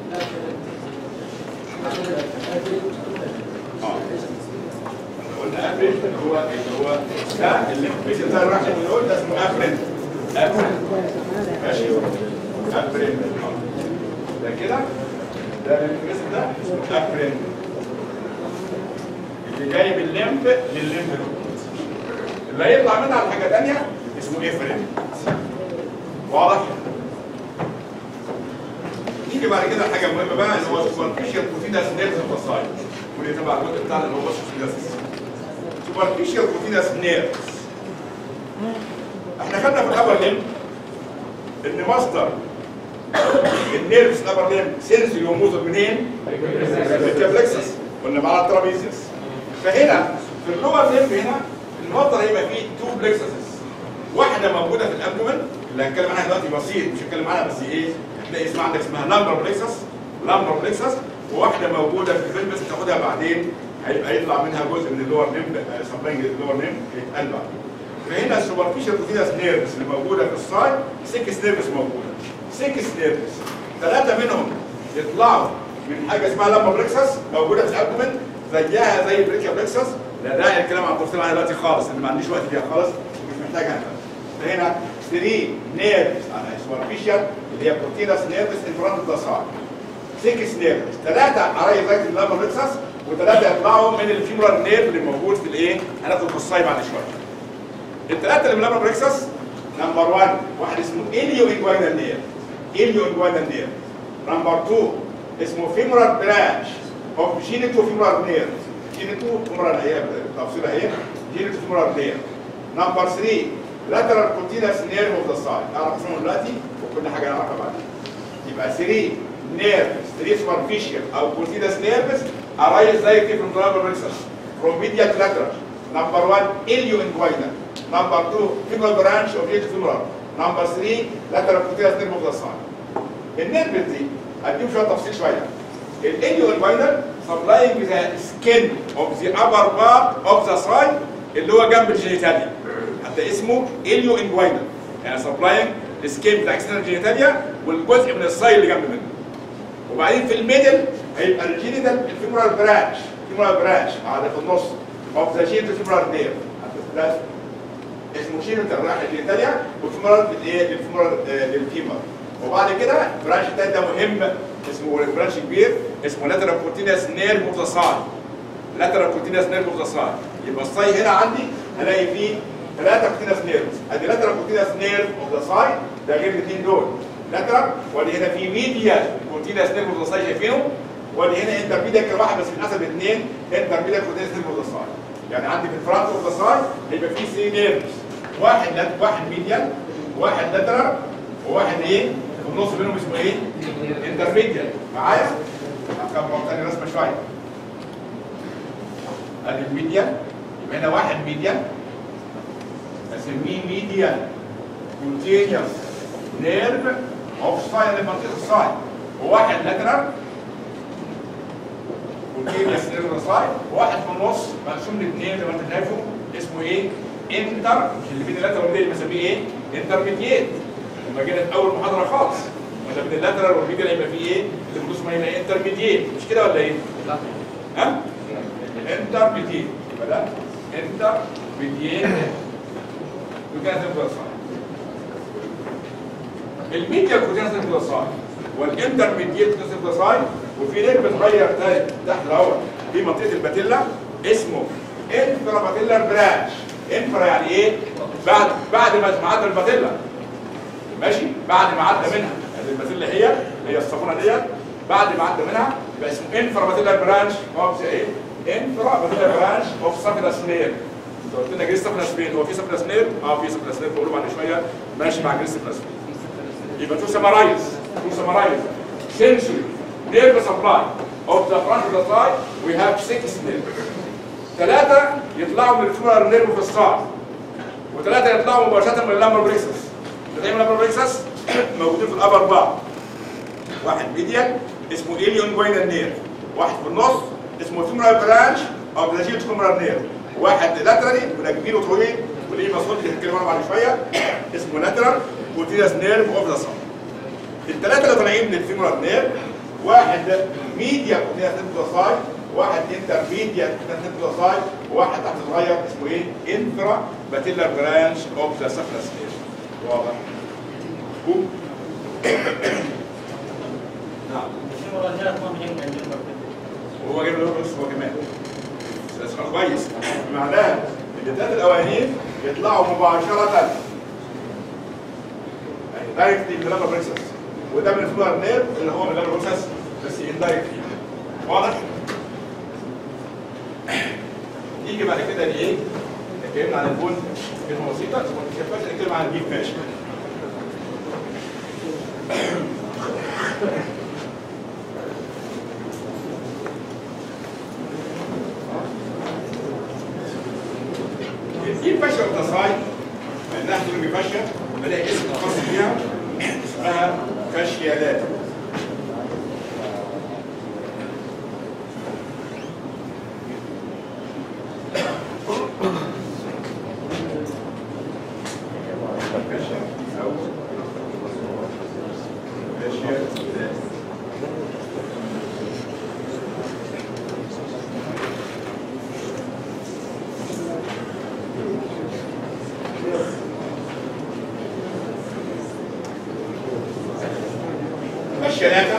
اه قلنا افريج اللي هو اللي هو ده اللي مش ده الراح اللي قلت ده اسمه افريج افريج ماشي افريج ده كده ده الاسم ده اسمه افريج اللي جاي بالليمف للليمف نود اللي هيطلع منها على حاجه ثانيه اسمه افريج واضح؟ نيجي بعد كده حاجه مهمه بقى اللي هو سوبرفيشال بروتينس نيرفز فاسايد واللي تبع الجزء بتاعنا اللي هو سوبرفيشال سوبرفيشال بروتينس نيرفز احنا خدنا في الابر ليم ان مصدر النيرفز الابر ليم سنسوري وموتور منين؟ الكابلكسس قلنا معاها الترابيزيس فهنا في اللور ليم هنا المصدر هيبقى فيه تو بلكسسز واحده موجوده في الابدومن اللي هنتكلم عنها دلوقتي بسيط مش هتكلم عنها بس ايه هتلاقي اسمها عندك اسمها لامبر بلكسس لامبر بلكسس وواحده موجوده في الفيلم بس تاخدها بعدين هيبقى يطلع منها جزء من اللور نيم سبلاينج اللور نيم يتقال بعدين فهنا السوبرفيشال بروتينس نيرفز اللي موجوده في السايد 6 نيرفز موجوده 6 نيرفز ثلاثه منهم يطلعوا من حاجه اسمها لامبر بلكسس موجوده في الابدومن زيها زي البريكيا بلكسس لا داعي الكلام عن التفصيل عنها دلوقتي خالص اللي ما عنديش وقت فيها خالص مش محتاجها فهنا 3 نيرفز على سوبرفيشال اللي هي بروتينس نيرفز ان فرونت اوف ذا سايد 6 نيرفز ثلاثه على زي اللامبر بلكسس وثلاثه يطلعوا من الفيمورال نيرف اللي موجود في الايه؟ هناخد في الصاي بعد شويه الثلاثه اللي من اللامبر بلكسس نمبر 1 واحد اسمه اليو انجوينال نيرف اليو انجوينال نيرف نمبر 2 اسمه فيمورال برانش اوف جينيتو فيمورال نيرف جينيتو فيمورال هي تفصيلها ايه جينيتو فيمورال نيرف نمبر 3 lateral continuous nerve of the side نعرف اسمه دلوقتي وكل حاجه نعرفها بعدين يبقى 3 nerves 3 superficial او continuous nerves arise directly from the lumbar plexus from medial to lateral number 1 ilioinguinal number 2 femoral branch of medial femoral number 3 lateral continuous nerve of the side النيرف دي هديهم شويه تفصيل شويه الاليوانجوينال supplying the skin of the upper part of the side اللي هو جنب الجينيتاليا حتى اسمه اليو انجوينال يعني سبلاينج السكين بتاع اكسترنال جينيتاليا والجزء من السايل اللي جنب منه وبعدين في الميدل هيبقى الجينيتال الفيمورال برانش الفيمورال برانش قاعده في النص اوف ذا جينيتال فيمورال نير اسمه جينيتال رايح الجينيتاليا والفيمورال بالايه للفيمورال للفيمر وبعد كده البرانش التاني ده مهم اسمه برانش كبير اسمه لاترال كورتينس نير متصاعد لاترال كورتينس نير متصاعد يبقى الصاي هنا عندي هلاقي فيه ثلاثه كورتينس نيرفز ادي لاترال كورتينس نيرف اوف ذا سايد ده غير الاثنين دول لاترال وادي هنا في ميديا كورتينس نيرف اوف ذا سايد شايفينه وادي هنا انترميديا كواحد بس للاسف اثنين انترميديا كورتينس نيرف اوف ذا سايد يعني عندي في الفرونت اوف ذا سايد هيبقى في 3 نيرفز واحد لات واحد ميديال واحد لاترال وواحد ايه في النص بينهم اسمه ايه؟ انترميديال معايا؟ هكبر تاني رسمه شويه ادي الميديان يبقى هنا واحد ميديان اسميه ميديان كونتينيوس نيرف اوف ساين منطقه الساين وواحد لاترال كونتينيوس نيرف ساين وواحد في النص مقسوم لاثنين زي ما انت شايفه اسمه ايه؟ انتر مش اللي بين اللاترال والميديان بسميه ايه؟ انترميديات لما جينا في اول محاضره خالص ما بين اللاترال والميديان هيبقى فيه ايه؟ اللي في النص ما هيبقى انترميديات مش كده ولا ايه؟ ها؟ انترميديات يبقى ده انترميديات وكانت تبقى صح الميديا كوتينس انفلاساي والانترميديت انفلاساي وفي نير بتغير تاني تحت الاول في منطقه الباتيلا اسمه انفرا باتيلر برانش انفرا يعني ايه؟ بعد بعد ما عدى الباتيلا ماشي؟ بعد ما عدى منها يعني الباتيلا هي هي الصابونه ديت بعد ما عدى منها يبقى اسمه انفرا باتيلر برانش اوف ايه؟ انفرا باتيلر برانش اوف سافيلاس نير انت قلت لنا جريس سافيلاس بين هو في سافيلاس نير؟ اه في سافيلاس نير بقوله بعد شويه ماشي مع جريس سافيلاس بين يبقى to summarize to summarize sensory nerve supply of the front of the thigh we have six nerves ثلاثة يطلعوا من الفلورال نيرف في الصاع وثلاثة يطلعوا مباشرة من اللامبر بريكسس دايما اللامبر بريكسس موجودين في الأبر بار واحد ميديال اسمه إليون جوينال نيرف واحد في النص اسمه فيمورال برانش أو بلاجيت فيمورال نيرف واحد لاترالي وده كبير وطويل وليه مصوت اللي هنتكلم عنه بعد شوية اسمه لاترال كوتينس نيرف اوف ذا صم الثلاثه اللي طالعين من الفيمورال نيرف واحد ميديا كوتينس نيرف ساي واحد انترميديا كوتينس نيرف ساي وواحد تحت صغير اسمه ايه انفرا باتيلر برانش اوف ذا سفلس نيرف واضح مفهوم؟ نعم وهو جايب له بس هو كمان بس اسمع كويس معناها ان الثلاثه الاولانيين يطلعوا مباشره دايركتلي من اللامبر بريكسس وده من الفلور نيرف اللي هو من اللامبر بريكسس بس اندايركتلي واضح؟ نيجي بعد كده لايه؟ اتكلمنا عن البون كلمه بسيطه بس ما تكفاش نتكلم عن الديب ماشي الديب فاشيا اوف انها تلومي فاشيا بلاقي اسم خاص بيها اسمها فاشيالات فاشيا أو فاشيالات. الشلاكة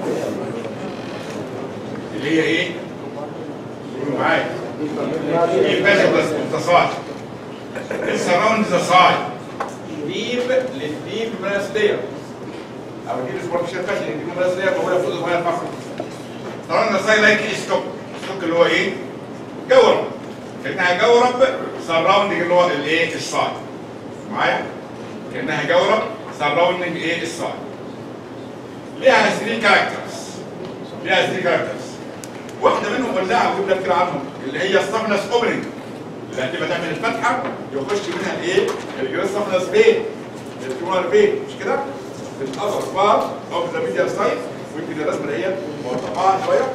اللي هي ايه؟ قولوا معايا ايه باشا بس انتصار السراوند ذا ساي ديب للديب براسلير او ديب سبورتيشن فاشن الديب براسلير موجوده فوق الميه فقط سراوند ذا ساي لايك ستوك ستوك اللي هو ايه؟ جورب كانها جورب سراوندنج اللي هو الايه؟ الساي معايا؟ كانها جورب سراوندنج ايه؟ الساي ليها 3 كاركترز ليها 3 كاركترز واحده منهم قلناها وجبنا فكره عنهم اللي هي السفنس اوبننج اللي هتبقى تعمل الفتحه يخش منها الايه؟ الجريس سفنس بين الكيمونر بين مش كده؟ في الابر بار اوف ذا ميديال سايد ويمكن الرسمه اللي هي موضحاها شويه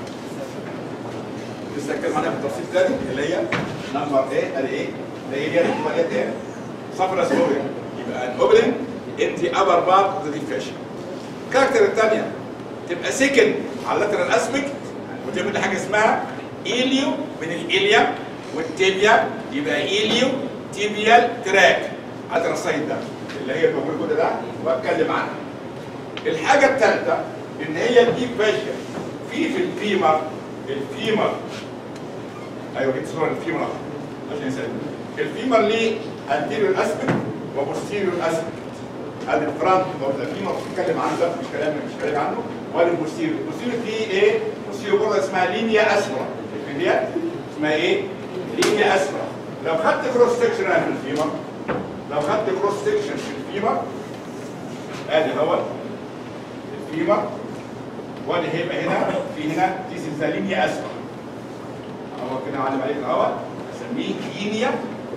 لسه هتكلم عنها بالتفصيل تاني اللي هي نمبر ايه؟ ادي ايه؟ اللي هي دي هتبقى ايه تاني؟ سفنس اوبننج يبقى الاوبننج انت ابر بار اوف ذا ديب فاشن الكاركتر الثانيه تبقى سكن على اللاترال اسبكت وتعمل لي حاجه اسمها ايليو من الاليا والتيبيا يبقى ايليو تيبيال تراك على السايد ده اللي هي الموجود كده ده واتكلم عنها الحاجه الثالثه ان هي الديب فاشيا في في الفيمر الفيمر ايوه جبت صوره الفيمر أهو، عشان يساعدني الفيمر ليه انتيريور اسبكت وبوستيريور اسبكت ادي الفرونت اوف ذا فيمر بتتكلم عنه ده مش كلام مش كلام عنه وادي البوستيريور البوستيريور فيه ايه؟ البوستيريور بره اسمها لينيا اسفرا اللينيا اسمها ايه؟ لينيا اسفرا لو خدت كروس سكشن في الفيمر لو خدت كروس سكشن في الفيمر ادي اهوت الفيمر وادي هيبقى هنا في هنا دي سلسالينيا اسفل اهو كده علم عليك اهو اسميه لينيا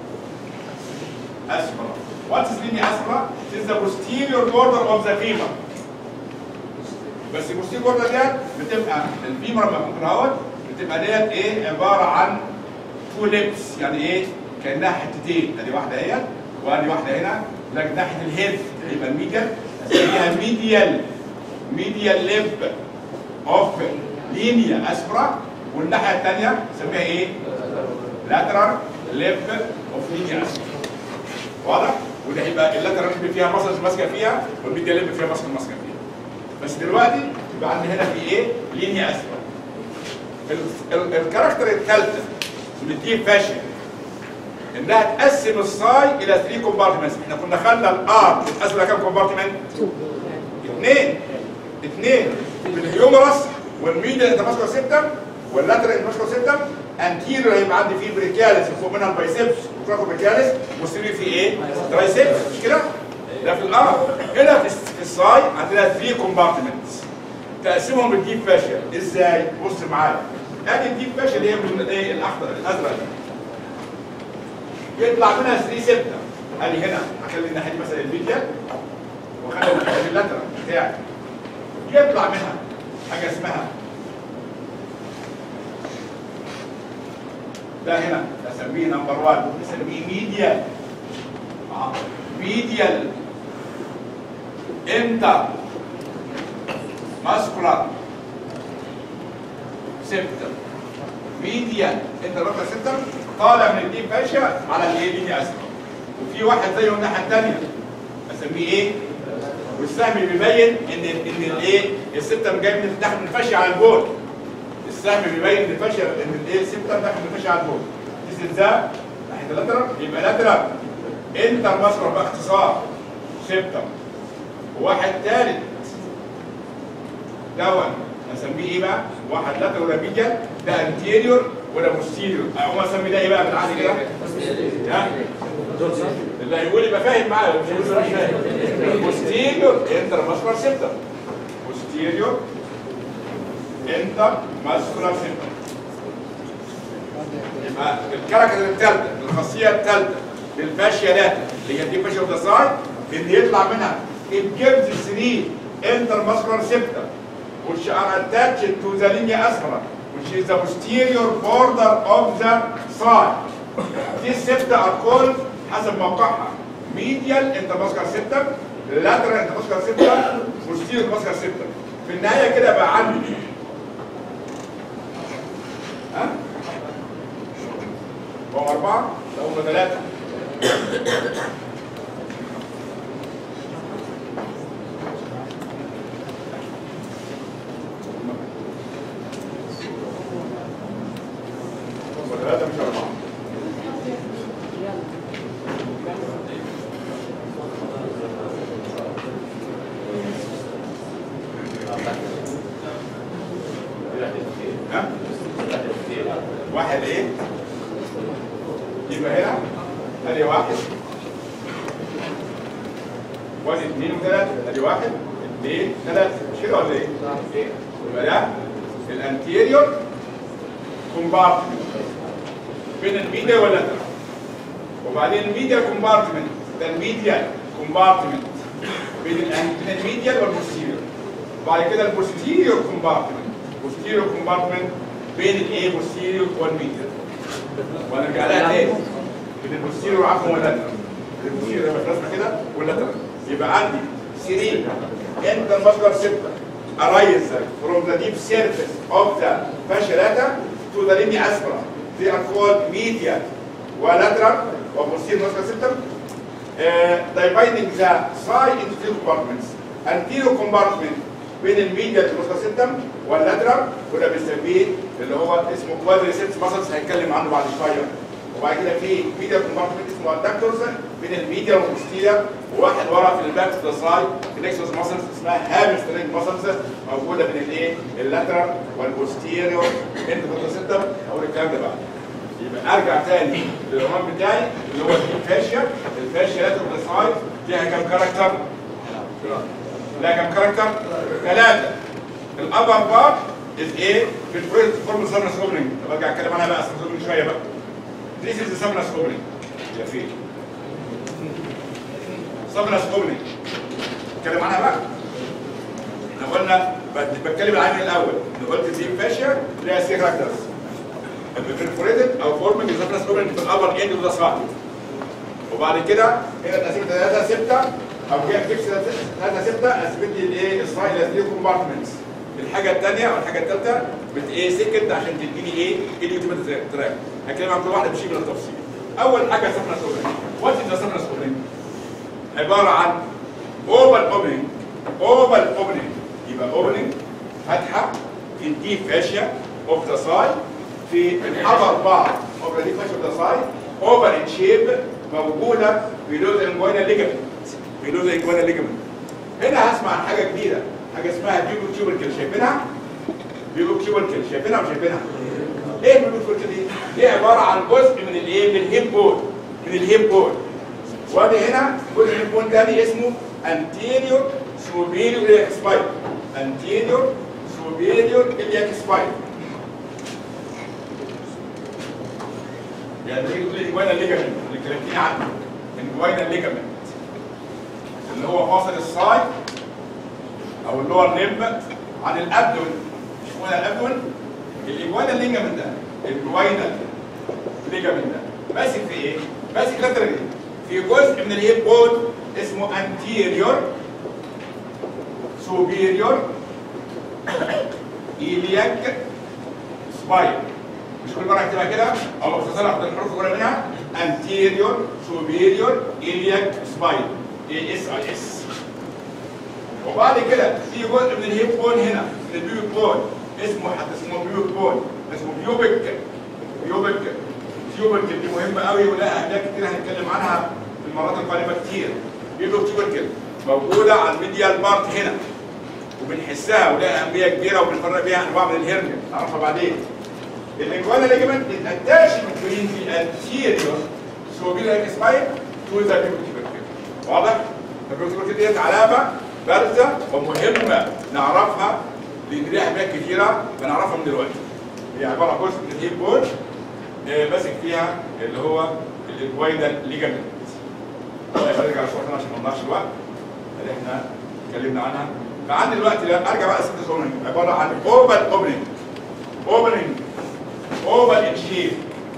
اسفل What is linear aspera? It is the posterior border of the femur. بس البوستيريور border ديت بتبقى الفيمر لما بتكون اهوت بتبقى ديت ايه عباره عن تو ليبس يعني ايه كانها حتتين ادي واحده اهيت وادي واحده هنا لكن ناحيه الهيد يبقى الميديال اسميها ميديال ميديال ليب اوف لينيا اسبرا والناحيه الثانيه نسميها ايه؟ لاترال ليب اوف لينيا اسبرا واضح؟ وده هيبقى اللاترال ليب فيها مصل ماسكه فيها والميديال ليب فيها مصل ماسكه فيها بس دلوقتي يبقى عندي هنا في ايه؟ لينيا اسبرا ال- ال- الكاركتر الثالثه من الديب فاشن انها تقسم الساي الى 3 كومبارتمنتس احنا كنا خدنا الار بتتقسم الى كام كومبارتمنت؟ اثنين اثنين بالهيومرس والميديا انترماسكولار سيبتم واللاترال انترماسكولار سيبتم انتيريور هيبقى عندي فيه بريكاليس فوق منها البايسبس وفوق بريكاليس وستيريور فيه ايه؟ ترايسبس مش كده؟ ده في الار هنا في الس- في الساي عندنا 3 كومبارتمنتس تقسمهم بالديب فاشيا ازاي؟ بص معايا ادي الديب فاشيا اللي هي من الايه الاخضر الازرق دي يطلع منها 3 سبتة ادي هنا هخلي الناحيه دي مثلا الميديا وخلي الناحيه دي اللاترال بتاعي يطلع منها حاجه اسمها ده هنا اسميه نمبر 1 اسميه ميديال آه. ميديال انتر ماسكولار سيبتم ميديال انتر ماسكولار سيبتم طالع من الديب فاشيا على الايه لينيا اسفل وفي واحد زيه الناحيه الثانيه اسميه ايه؟ والسهم بيبين ان ان الايه السبتم جاي من داخل من الفاشيه على البول السهم بيبين ان الفاشيه ان الايه السبتم داخل من الفاشيه على البول دي زلزال ناحيه اللاترال يبقى لاترال انتر ماسكولار باختصار سبتم وواحد ثالث دون اسميه ايه بقى؟ واحد لاترال ولا ميديال ده انتيريور ولا بوستيريور اقوم اسمي ده ايه بقى بالعادي كده؟ ها؟ اللي هيقول يبقى فاهم معايا مش هيقول مش فاهم بوستيريور انتر ماسكولار سيبتم بوستيريور انتر ماسكولار سيبتم يبقى الكاركتر الثالثه الخاصيه الثالثه للفاشيا داتا اللي هي دي فاشيا اوف ذا سايد ان يطلع منها it gives three intermuscular septa which are attached to the linea aspera which is the posterior border of the side these septa are called حسب موقعها medial intermuscular septum lateral intermuscular septum posterior intermuscular septum في النهايه كده بقى عندي ها هم أربعة؟ لا هم ثلاثة هم ثلاثة مش أربعة ها؟ واحد ايه؟ يبقى هنا ادي واحد وادي اثنين وثلاثة ادي واحد اثنين ثلاثة مش كده ولا ايه؟ يبقى ده الانتيريور كومبارتمنت بين الميديا واللاترال وبعدين الميديا كومبارتمنت ده الميديا كومبارتمنت بين الأن- بين الميديا والبوستيريور بعد كده البوستيريور كومبارتمنت بوستيريور كومبارتمنت بين الايه بوستيريور والميديا ونرجع لها تاني بين البوستيريور عفوا واللاترال البوستيريور يبقى في رسمه كده واللاترال يبقى عندي سيرين انت الماسكولار سيبتا arise from the deep surface of the fascia lata to the linea aspera. They are called medial lateral or posterior muscular septum, uh, dividing the thigh into two compartments. Anterior compartment بين الميديال muscular septum واللاترال وده بنسميه اللي هو اسمه quadriceps muscles هنتكلم عنه بعد شويه. وبعد كده في ميديال كومبارتمنت اسمه الدكتورز بين الميديا والبوستيريا وواحد ورا في الباك في السايد كونكسوس ماسلز اسمها هامسترينج ماسلز موجوده بين الايه اللاترال والبوستيريور انت سيستم اقول الكلام ده بعد يبقى ارجع تاني للعنوان بتاعي اللي هو الفاشيا الفاشيا لاترال سايد فيها كام كاركتر؟ لا كم كاركتر؟ ثلاثة الأبر بارت is ايه؟ في الفريد فورم سبنس اوبننج طب ارجع اتكلم عنها بقى سبنس اوبننج شوية بقى This is the سبنس اوبننج يا فين؟ سبنس اوبننج اتكلم عنها بقى احنا قلنا بت- بتكلم العامل الاول انا قلت دي فاشيا ليها سي كاركترز البريفوريتد او فورمنج سبنس اوبننج في الابر اند وده صح وبعد كده هنا تقسيمه 3 6 او هي فيكس 3 6 قسمت لي الايه السايل از كومبارتمنتس الحاجه الثانيه او الحاجه الثالثه بت ايه سكند عشان تديني ايه اليوتيوب تراك هتكلم عن كل واحده بشيء من التفصيل اول حاجه سفنس اوبننج وات از سفنس اوبننج عباره عن اوفر اوبننج اوفر اوبننج يبقى اوبننج فتحه في الديب فاشيا اوف ذا سايد في الابر بعض اوف ذا ديب فاشيا اوف ذا سايد اوفر ان شيب موجوده بيلو ذا انجوينا ليجمنت بيلو ذا انجوينا ليجمنت هنا هسمع عن حاجه جديده حاجه اسمها بيبو تيوبركل شايفينها؟ بيبو تيوبركل شايفينها ولا شايفينها؟ ايه البيبو تيوبركل دي؟ دي عباره عن جزء من الايه؟ من الهيب بون من الهيب بون وادي هنا جزء من البون تاني اسمه anterior superior iliac spine anterior superior iliac spine يعني تيجي تقول لي انجوانا ليجامنت اللي كلمتني عنه انجوانا ليجامنت اللي هو فاصل السايد او اللور ليمب عن الابدون مش قلنا الابدون الانجوانا ليجامنت ده الانجوانا ليجامنت ده ماسك في ايه؟ ماسك لاترالي في جزء من الهيب بون اسمه anterior superior iliac spine مش كل مره اكتبها كده او باختصار اخد الحروف كلها منها anterior superior iliac spine اي اس اي اس وبعد كده في جزء من الهيب بون هنا من البيوك بون اسمه حتى اسمه بيوك بون اسمه بيوبك بيوبك بيوبك دي مهمه قوي ولها اهداف كتير هنتكلم عنها في المرات القادمه كتير بيوبك تيوبركل موجوده على الميديال بارت هنا وبنحسها ولها اهميه كبيره وبنفرق بيها انواع من الهرنيا نعرفها بعدين الانجوانا ليجمنت اتاتشمنت بين في انتيريور سوبيلر سباين تو ذا بيوتيكال واضح؟ البيوتيكال ديت علامه بارزه ومهمه نعرفها لان ليها اهميات كثيره بنعرفها من دلوقتي هي عباره عن جزء من الهيب بول آه، ماسك فيها اللي هو الانجوانا ليجمنت ارجع شويه تاني عشان ما نضيعش الوقت اللي احنا اتكلمنا عنها فعندي دلوقتي لا ارجع بقى ست اوبننج عباره عن اوفر اوبننج اوبننج اوفر ان شيب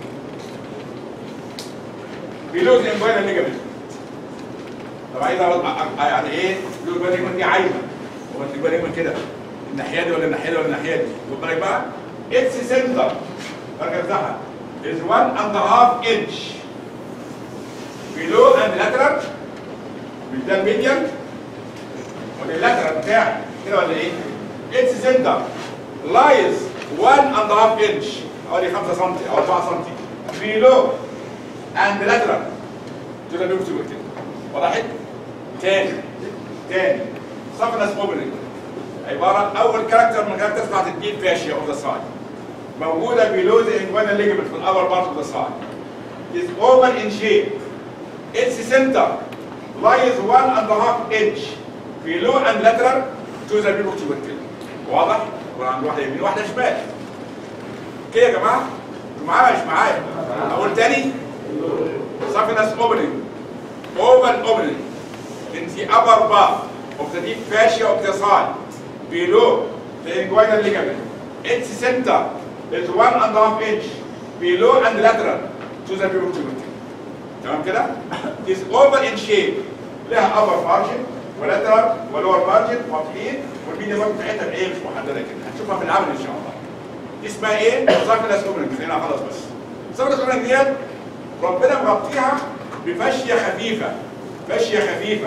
below the inguinal ligament طب عايز أقول- أ- أ- يعني ايه below the inguinal ligament دي عايمه هو الانجوينال ligament كده الناحيه دي ولا الناحيه دي ولا الناحيه دي خد بالك بقى اتس سنتر الرقم بتاعها is one and a half inch below and lateral مش ده الميديان ولا اللاترال بتاعي كده ولا ايه؟ اتس سنتر لايز 1 اند هاف انش حوالي 5 سم او 4 سم below and lateral to the nerve tubercle وضحت؟ تاني تاني سفنس اوبننج عباره اول كاركتر من كاركتر بتاعت الديب فاشيا اوف ذا سايد موجوده below the inguinal ligament في الابر بارت اوف ذا سايد is oval in shape its center lies one and a half inch below and lateral to the nerve tubercle واضح؟ وعند واحده يمين واحده شمال كده يا جماعه انتوا معايا مش معايا اقول تاني saphenous opening oval opening in the upper part of the deep fascia of the side below the inguinal ligament its center is one and a half inch below and lateral to the pubic tubercle تمام كده is oval in shape لها upper margin ولاترال ولور مارجن واضحين والميديا مارجن بتاعتها ايه مش محدده كده هنشوفها في العمل ان شاء الله دي اسمها ايه؟ ساكلاس اوبننج هنا خلاص بس ساكلاس اوبننج ديت ربنا مغطيها بفاشيه خفيفه فاشيه خفيفه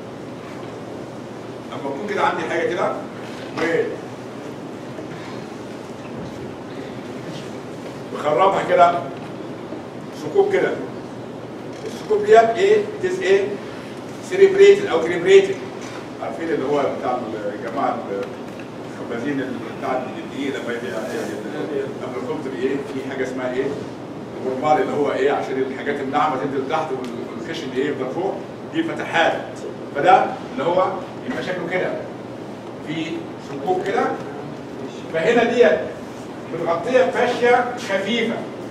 اما اكون كده عندي حاجه كده و بخربها كده ثقوب كده الثقوب ديت ايه؟ تز ايه؟ سيريبريتد او كريبريتد عارفين اللي هو بتاع الجماعه الخبازين اللي بتاع الدقيق لما يبيع قبل الخبز ايه في حاجه اسمها ايه؟ الورمال اللي هو ايه عشان الحاجات الناعمه تنزل تحت والخشن ايه يفضل فوق دي فتحات فده اللي هو يبقى شكله كده في ثقوب كده فهنا ديت متغطيه بفاشيه خفيفه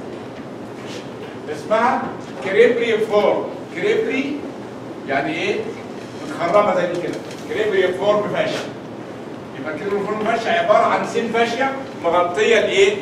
اسمها كريبري فورم كريبري يعني ايه متخرمه زي دي كده كريبري فورم فاشيه يبقى الكريبري فورم فاشيه عباره عن سين فاشيه مغطيه الايه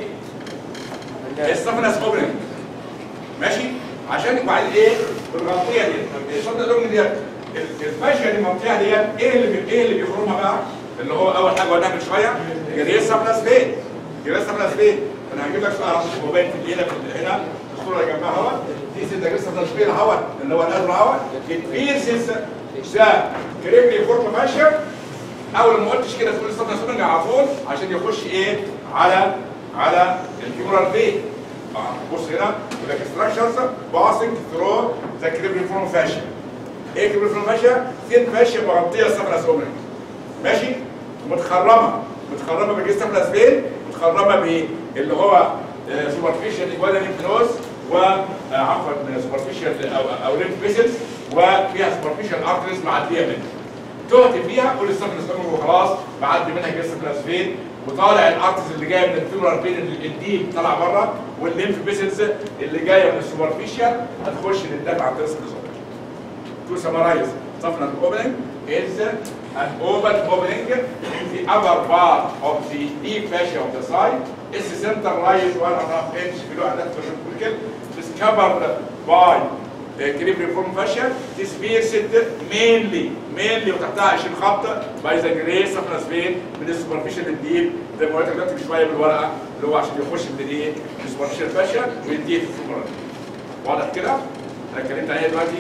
السفنس اوبننج ماشي عشان وبعدين ايه بالغطيه دي الصدر الاوبننج ديت الفاشيه اللي مغطيها ديت ايه اللي بي- ايه اللي بيخرمها بقى اللي هو اول حاجه قلناها من شويه جريس سفنس فين جريس سفنس فين انا هجيب لك سؤال هو باين في هنا في هنا الصوره اللي جنبها اهوت دي سيد جريس سفنس فين اهوت اللي هو الازرق اهوت البيسز ده كريملي فورم فاشيه اول ما قلتش كده تقول السفنس اوبننج على طول عشان يخش ايه على على الفيمورال فين اه بص هنا يبقى ستراكشرز باسنج ثرو ذا كريبريفورم فاشيا ايه كريبريفورم فاشيا؟ ثين فاشيا مغطيه السفنس اوبننج ماشي متخرمه متخرمه بالجستافلاس فين متخرمه بايه اللي هو سوبرفيشال ايجوالا ليمفنوز وعفوا سوبرفيشال او او ليمف فيسلز وفيها سوبرفيشال ارتريز معديه منها تهت فيها كل السفنس اوبننج وخلاص معدي منها جستافلاس فين وطالع الارتز اللي جايه من الفيمورال بين الديب طالع بره والليمف فيسلز اللي جايه من السوبرفيشال هتخش للدفع عن طريق To summarize, Safran opening is an oval opening in the upper part of the deep fascia of the side. Its center lies one and a half inch below that ventricle, discovered by the cribriform fascia. This pierced mainly, mainly وتحتها 20 خط by the gray saphenous vein من السوبرفيشال للديب زي ما قلت لك دلوقتي من شويه بالورقه اللي هو عشان يخش من الايه؟ من السوبرفيشال فاشيا ويديه في الفيمورال. واضح كده؟ انا اتكلمت عليها دلوقتي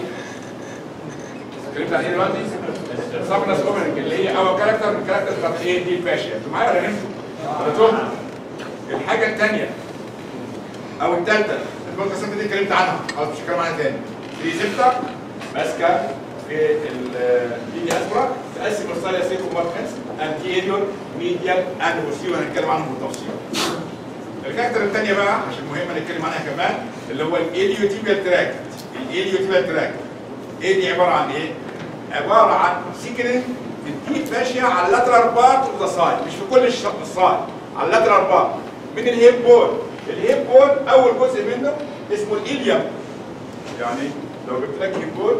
اتكلمت عليه دلوقتي سابنس اوبننج اللي هي اول كاركتر من كاركتر بتاعت ايه دي الفاشيه انتوا معايا ولا نمتوا؟ ولا تهتوا؟ الحاجه الثانيه او الثالثه البودكاست دي اتكلمت عنها خلاص مش هتكلم عنها تاني دي سته ماسكه في الايدي اسبرا تقسم الصاله سي كومبارتمنتس انتيريور ميديال اند بوستيريور هنتكلم عنهم بالتفصيل الكاركتر الثانيه بقى عشان مهمه نتكلم عنها كمان اللي هو الاليوتيبيال تراكت الاليوتيبيال تراكت ايه دي عباره عن ايه؟ عباره عن سيكرين الديب فاشيه على اللاترال بارت اوف ذا سايد مش في كل الشق السايد على اللاترال بارت من الهيب بول الهيب بول اول جزء منه اسمه الاليوم يعني لو جبت لك هيب بول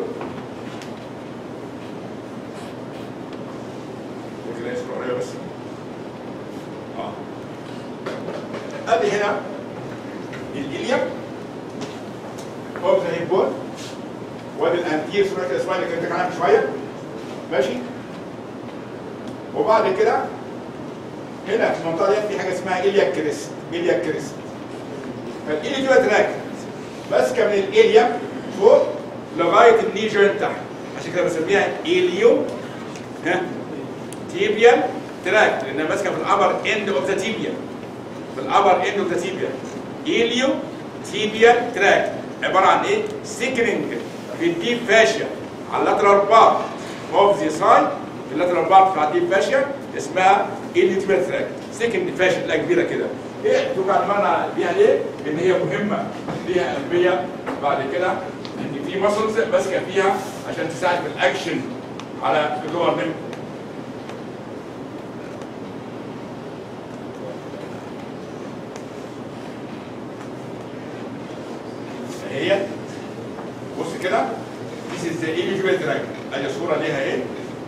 ممكن اسمه قريبه بس اه ادي هنا الاليوم اوف ذا هيب بول وادي الانتير سمعت الاسماء اللي كلمتك عنها من شويه ماشي وبعد كده هنا في المنطقه دي في حاجه اسمها اليا كريست اليا كريست فالاليا دي بقى تراك ماسكه من الاليا فوق لغايه الني جوينت تحت عشان كده بسميها اليو ها تيبيال تراك لانها ماسكه في الابر اند اوف ذا تيبيا في الابر اند اوف ذا تيبيا اليو تيبيال تراك عباره عن ايه؟ سيكننج في الديب فاشيا على اللاترال بارت اوف ذا سايد اللاترال بارت بتاع الديب فاشيا اسمها اليوتيبال تراك سيكند فاشيا تلاقي كبيره كده ايه توجع دماغنا بيها ليه؟ ان هي مهمه ليها اهميه بعد كده ان في ماسلز ماسكه فيها عشان تساعد في الاكشن على اللور ليمب هي بص كده This is the eligible tract ادي صوره ليها ايه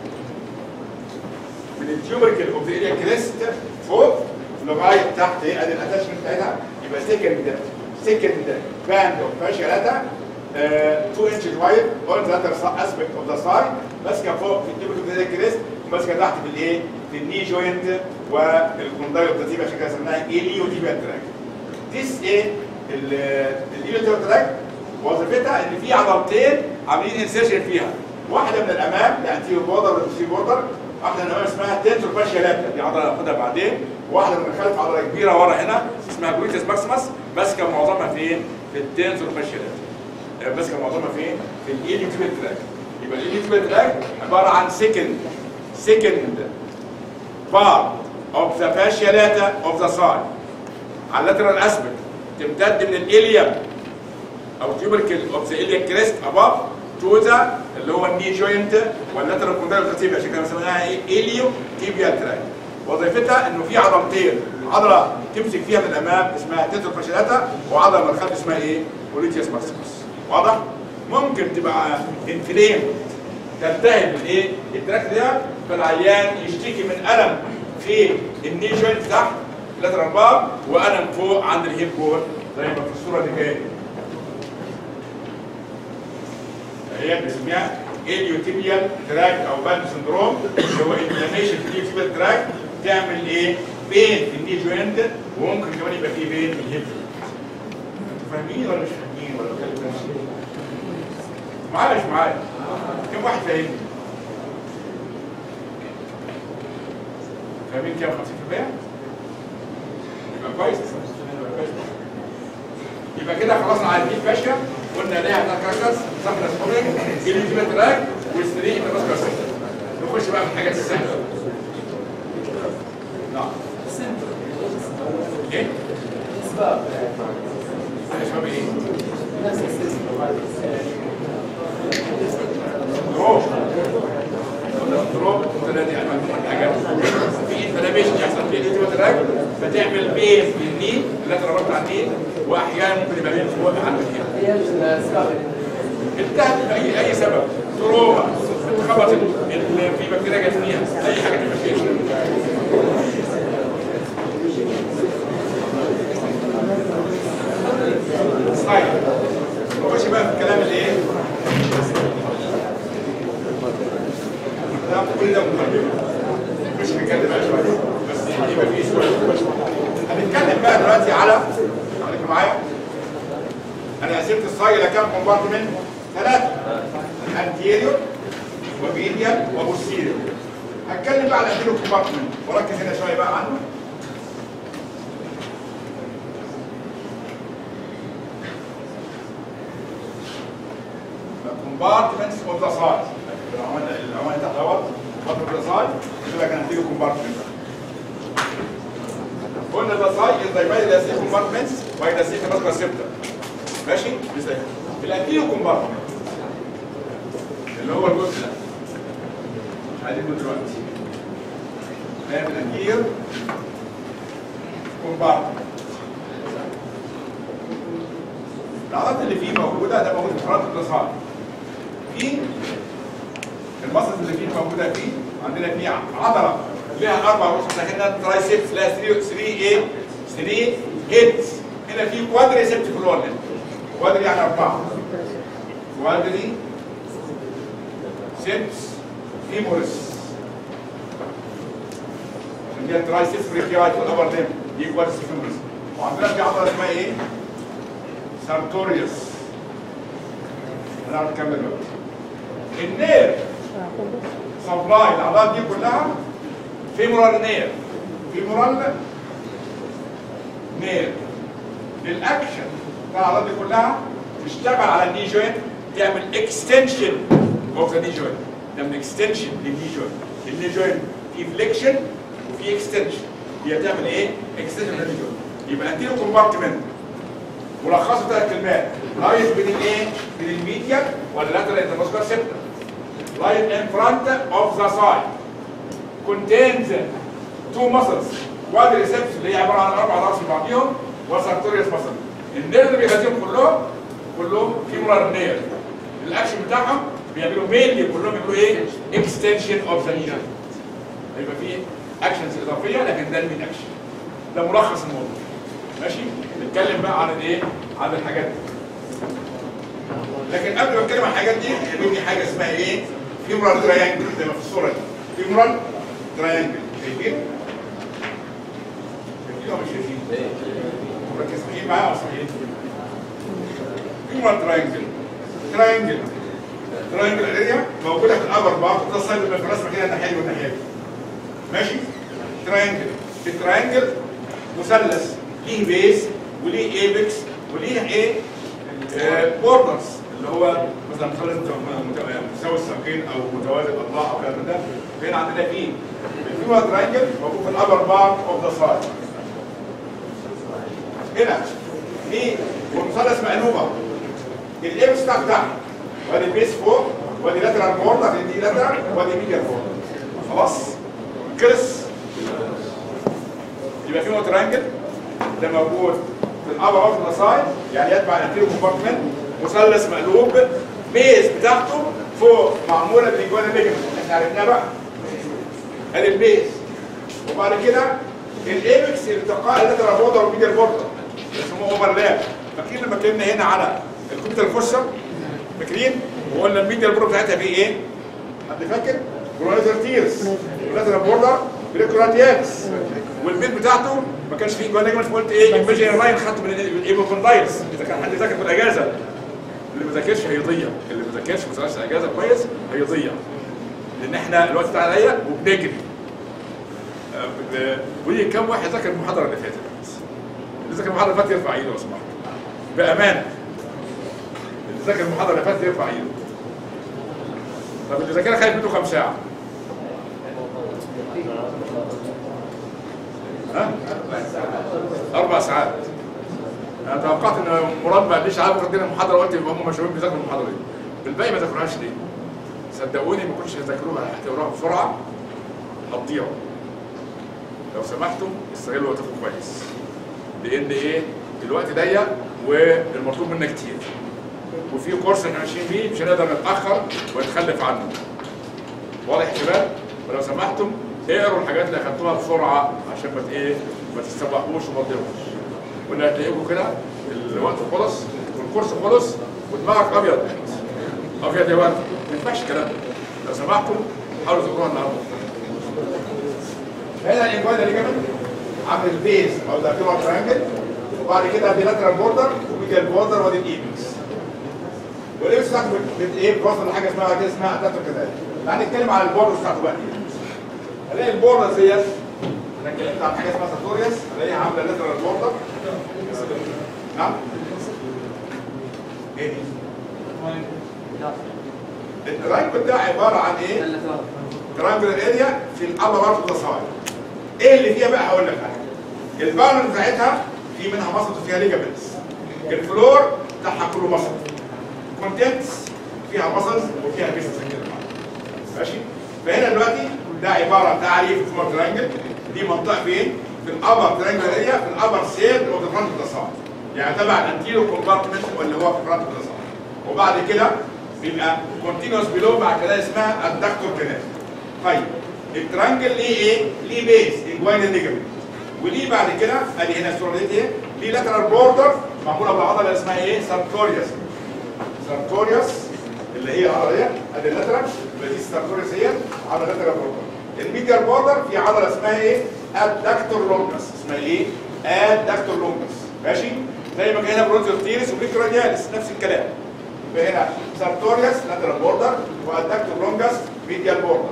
من التيوبركل اوف ذا اريا كريست فوق لغايه تحت ايه ادي الاتاشمنت بتاعتها يبقى سكند سكند باند اوف فاشيا لاتا 2 انش وايد اون ذا اذر اسبكت اوف ذا سايد ماسكه فوق في التيوبركل اوف ذا اريا كريست وماسكه تحت في الايه في الني جوينت والكونداي اوف ذا تيبا عشان كده سميناها اليو تيبا تراك ديس ايه الاليو تيبا تراك وظيفتها ان في عضلتين عاملين انسيرشن فيها واحده من الامام الانتيرو بوردر والبوستيرو بوردر واحده من الامام اسمها تنسور فاشيا لابتا دي عضله هاخدها بعدين واحده من الخلف عضله كبيره ورا هنا اسمها جلوتيس ماكسيمس ماسكه معظمها فين؟ في التنسور فاشيا لابتا ماسكه معظمها فين؟ في الاليوتيبل تراك يبقى الاليوتيبل تراك عباره عن سكند سكند بارت اوف ذا فاشيا لاتا اوف ذا سايد على اللاترال اسبكت تمتد من الاليوم او tubercle of the iliac crest above to تو ذا اللي هو الني جوينت واللاترال كوندايل تيبيا عشان كده بنسميها ايه اليو تيبيا تراك وظيفتها انه في عضلتين عضله تمسك فيها من الامام اسمها تيتر فاشيلاتا وعضله من الخلف اسمها ايه؟ اوليتيوس ماكسيموس واضح؟ ممكن تبقى انفليم تلتهب الايه؟ التراك ده فالعيان يشتكي من الم في الني جوينت تحت اللاترال بار والم فوق عند الهيب بول زي ما في الصوره اللي جايه هي بنسميها اليوتيبيال تراك او بالب سندروم اللي هو انفلاميشن في اليوتيبيال تراك تعمل ايه؟ بين في الني جوينت وممكن كمان يبقى فيه بين في الهيب انتوا فاهمين ولا مش فاهمين ولا بتكلم نفسي؟ معايا مش معايا؟ كم واحد فاهمني؟ فاهمين كام 50%؟ يبقى كويس يبقى كويس يبقى كده خلصنا على الديب فاشيا قلنا ليها بتاع كراكرز سفنس بولينج اليوتيوب تراك والستري انتراسكار سيستم نخش بقى في الحاجات السهله نعم ايه؟ اسباب يا شباب ايه؟ دروب قلنا دروب ثلاثة يعني مجموعة حاجات في انفلاميشن يحصل في اليوتيوب تراك فتعمل بين في النيل اللي ربطت على النيل واحيانا ممكن يبقى بين فوق عند الهيل هي الاسباب انتهت بأي أي سبب تروما اتخبطت ال- في بكتيريا جت فيها أي حاجة تبقى فيها طيب نخش بقى في الكلام اللي ايه؟ ده كل ده مقدمة مش هنتكلم بقى شوية بس يبقى فيه شوية هنتكلم بقى دلوقتي على خليكم معايا انا قسمت الصاج الى كام كومبارتمنت؟ ثلاثة انتيريور وميديال وبوستيريور هتكلم بقى على الانتيريور كومبارتمنت وركز هنا شوية بقى عنه compartments of the side لو عملنا لو عملنا تحت اهوت compartment of the side يبقى كان هتيجي compartment قلنا the side is divided as three compartments by the same muscular septum ماشي ازاي الانتيريو compartment اللي هو الجزء ده مش عايزينه دلوقتي نعمل الانتيريو compartment العضلات اللي فيه موجوده ده موجود في فرونت الدسار في المصل اللي فيه موجوده فيه عندنا فيه عضله ليها اربع رؤوس داخلنا ترايسبس لها 3 3 ايه 3 هيدز هنا في كوادريسبس كلون كوادري يعني اربعه كوادري سبس فيمورس عشان كده ترايسبس بريكياي في الابر ليم دي كوادريسبس فيمورس وعندنا في عضله اسمها ايه؟ سارتوريوس هنعرف نكمل دلوقتي النير سبلاي الاعضاء دي كلها فيمورال نير فيمورال نير للاكشن بتاع الاعضاء دي كلها تشتغل على الني جوينت تعمل اكستنشن اوف ذا ني جوينت تعمل اكستنشن للني جوينت الني جوينت في فليكشن وفي اكستنشن هي تعمل ايه؟ اكستنشن للني جوينت يبقى الانتيرو كومبارتمنت ملخصه ثلاث كلمات لاين بين الايه؟ بين الميديا واللاترال انترماسكولار سيبتم لاين ان فرونت اوف ذا سايد contains two muscles quadriceps اللي هي عباره عن اربع راس في بعضهم وسارتوريوس ماسل النير اللي بيغذيهم كلهم كلهم فيمورال نير الاكشن بتاعهم بيعملوا مينلي كلهم بيعملوا ايه؟ اكستنشن اوف ذا نير هيبقى فيه اكشنز اضافيه لكن ده المين اكشن ده ملخص الموضوع ماشي نتكلم بقى عن الايه عن الحاجات دي لكن قبل ما اتكلم عن الحاجات دي يقابلني حاجه اسمها ايه فيمورال تراينجل زي ما في الصوره دي فيمورال تراينجل شايفين شايفين ولا مش شايفين مركزين معايا ولا صحيح فيمورال تراينجل تراينجل تراينجل اريا موجوده في الابر بارت ده السايد اللي في الرسمه كده الناحيه دي والناحيه دي ماشي تراينجل التراينجل مثلث ليه بيس وليه ايبكس وليه ايه بوردرز اللي هو مثلا مثلث مت- مت- مساوي الساقين او متوازي الاضلاع او كلام من ده فين عندنا فيه الفيمور تراينجل موجود في الابر بارت اوف ذا سايد هنا في مثلث مقلوبه الايبكس بتاعته تحت وادي البيس فوق وادي لاترال بوردر دي لاترال وادي ميديال بوردر خلاص كرس يبقى في ترانجل ده موجود في الابر اوف سايد يعني يتبع الانتيريو كومبارتمنت مثلث مقلوب بيز بتاعته فوق معموله بالجوانا ليجمنت احنا عرفناه بقى ادي البيز وبعد كده الايبكس التقاء اللاترال بوردر والميديال بوردر بيسموه اوفرلاب فاكرين لما اتكلمنا هنا على الكمبيوتر الفرشه فاكرين وقلنا الميديال بوردر بتاعتها في ايه؟ حد فاكر؟ برونيزر تيرز واللاترال بوردر بريكوراتياكس والبيت بتاعته ما كانش فيه جوانا ليجمنت قلت ايه؟ ايماجينري لاين خدته من الايبوكوندايلز اذا كان حد ذاكر في الاجازه اللي ما ذاكرش هيضيع اللي ما ذاكرش ما ذاكرش اجازه كويس هيضيع لان احنا الوقت بتاعنا ضيق وبنجري آه، ب- ودي كم واحد ذاكر المحاضره اللي فاتت بس اللي ذاكر المحاضره اللي فاتت يرفع ايده لو سمحت بامانه اللي ذاكر المحاضره اللي فاتت يرفع ايده طب اللي ذاكرها خايف منه كام ساعه؟ ها؟ اربع ساعات انا توقعت ان مراد ما قاليش عارف ادينا المحاضره قلت يبقى هم مشهورين بيذاكروا المحاضره دي الباقي ما ذاكروهاش ليه؟ صدقوني ما كنتش هتذاكروها هتقروها بسرعه هتضيعوا لو سمحتم استغلوا وقتكم كويس لان ايه الوقت ضيق والمطلوب منا كتير وفي كورس احنا ماشيين فيه مش هنقدر نتاخر ونتخلف عنه واضح يا شباب ولو سمحتم اقروا الحاجات اللي اخدتوها بسرعه عشان ما ت- ايه ما تستبحوش وما تضيعوش ولا هتلاقيكم كده الوقت خلص والكورس خلص ودماغك ابيض ابيض يا ولد ما ينفعش الكلام ده لو سمحتم حاولوا تقروها النهارده هنا الانجوان اللي جنب عامل البيز او داخله ترانجل وبعد كده بيلاترال بوردر وميديال بوردر وادي الايبكس والايبكس بتاعته بت- بت- ايه بتوصل لحاجه اسمها كده اسمها اتاتو كذلك تعال نتكلم على البوردر بتاعته بقى هنلاقي البوردر ديت انا اتكلمت عن حاجه اسمها ساتوريوس هنلاقيها عامله لاترال بوردر نعم ايه دي؟ الترانجل ده عباره عن ايه؟ ترانجل اريا في الابر بارت اوف ذا سايد ايه اللي فيها بقى هقول لك حاجه البالانس بتاعتها في منها مصل وفيها ليجامنتس الفلور بتاعها كله مصل كونتنتس فيها مصل وفيها بيسز كده ماشي فهنا دلوقتي ده عباره عن تعريف الفلور ترانجل دي منطقه فين في الابر ترانجل اريا في الابر سيل اوف ذا فرونت اوف ذا سايد يعني تبع الانتيرو كومبارتمنت اللي هو في الفرونت اوف ذا سايد وبعد كده بيبقى كونتينوس بيلو مع كده اسمها الدكتور كده طيب الترانجل ليه ايه؟ ليه بيس انجوينال ليجمنت وليه بعد كده ادي هنا الصوره ديت ايه؟ ليه لاترال بوردر معموله بالعضله اللي اسمها ايه؟ سارتوريوس سارتوريوس اللي هي العضله ديت ادي اللاترال يبقى دي سارتوريوس هي عضله لاترال بوردر الميديال بوردر في عضله اسمها ايه؟ ادكتور لونجس اسمها ايه؟ ادكتور لونجس ماشي؟ زي ما كان هنا برونزر تيرس وبيكرادياليس نفس الكلام يبقى هنا سارتوريوس لاترال بوردر وادكتور لونجس ميديال بوردر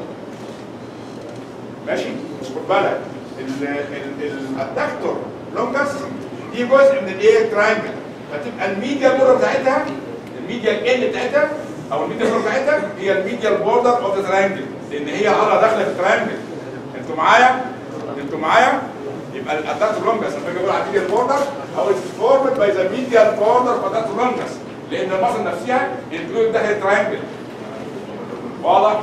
ماشي مش خد بالك ال- ال- ال- الدكتور لونجس دي جزء من الايه تراينجل فتبقى الميديا بوردر بتاعتها الميديا ال بتاعتها او الميديا بوردر بتاعتها هي الميديا بوردر اوف ذا تراينجل لان هي عضله داخله في التراينجل انتوا معايا انتوا معايا يبقى الادكتور لونجس لما اجي اقول على الميديا بوردر او اتس فورمد باي ذا ميديا بوردر اوف الادكتور لونجس لان المصل نفسها انكلود داخل التراينجل واضح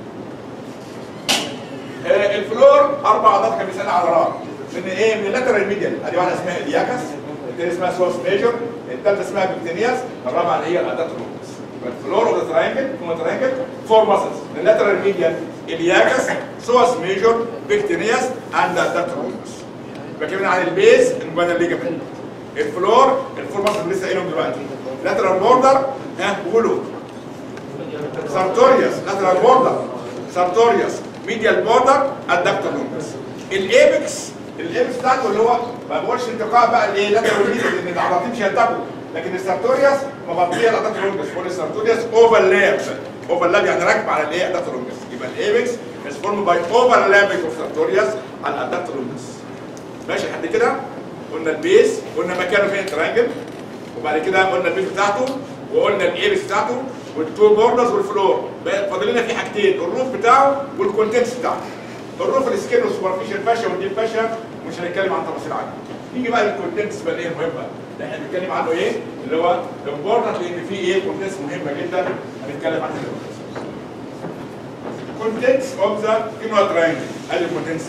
آه، الفلور اربع عضلات كان بيسال على الراس من ايه من اللاترال ميديال ادي واحده اسمها الياكس الثانيه اسمها سوس ميجر الثالثه اسمها بكتينياس الرابعه اللي هي الاداترومس الفلور اوف ذا تراينجل ثم تراينجل فور ماسلز اللاترال ميديال الياكس سوس ميجر بكتينياس اند اداترومس بكلمنا عن البيز المبنى الليجمنت الفلور الفور ماسلز لسه قايلهم دلوقتي لاترال بوردر ها قولوا سارتوريوس لاترال بوردر سارتوريوس ميديال بوردر الدكتور لونجس الايبكس الايبكس بتاعته اللي هو ما بقولش انتقاء بقى الايه لاترال ميديال لان العضلتين مش هيلتقوا لكن السارتوريوس مغطيه الادكتور لونجس بقول السارتوريوس اوفرلاب اوفرلاب يعني راكب على الايه الادكتور لونجس يبقى الايبكس is formed by overlapping of sartorius على الادكتور لونجس ماشي لحد كده قلنا البيس قلنا مكانه فين ترانجل وبعد كده قلنا البيس بتاعته وقلنا الايبس بتاعته والتو بوردرز والفلور بقى فاضل لنا في حاجتين الروف بتاعه والكونتنتس بتاعته الروف السكين والسوبرفيشال فاشيا والديب فاشيا مش هنتكلم عن تفاصيل عنه نيجي بقى للكونتنتس بقى اللي هي المهمه اللي احنا بنتكلم عنه ايه اللي هو امبورتنت لان في ايه كونتنتس مهمه جدا هنتكلم عنها دلوقتي contents of the femoral triangle ادي الكونتنتس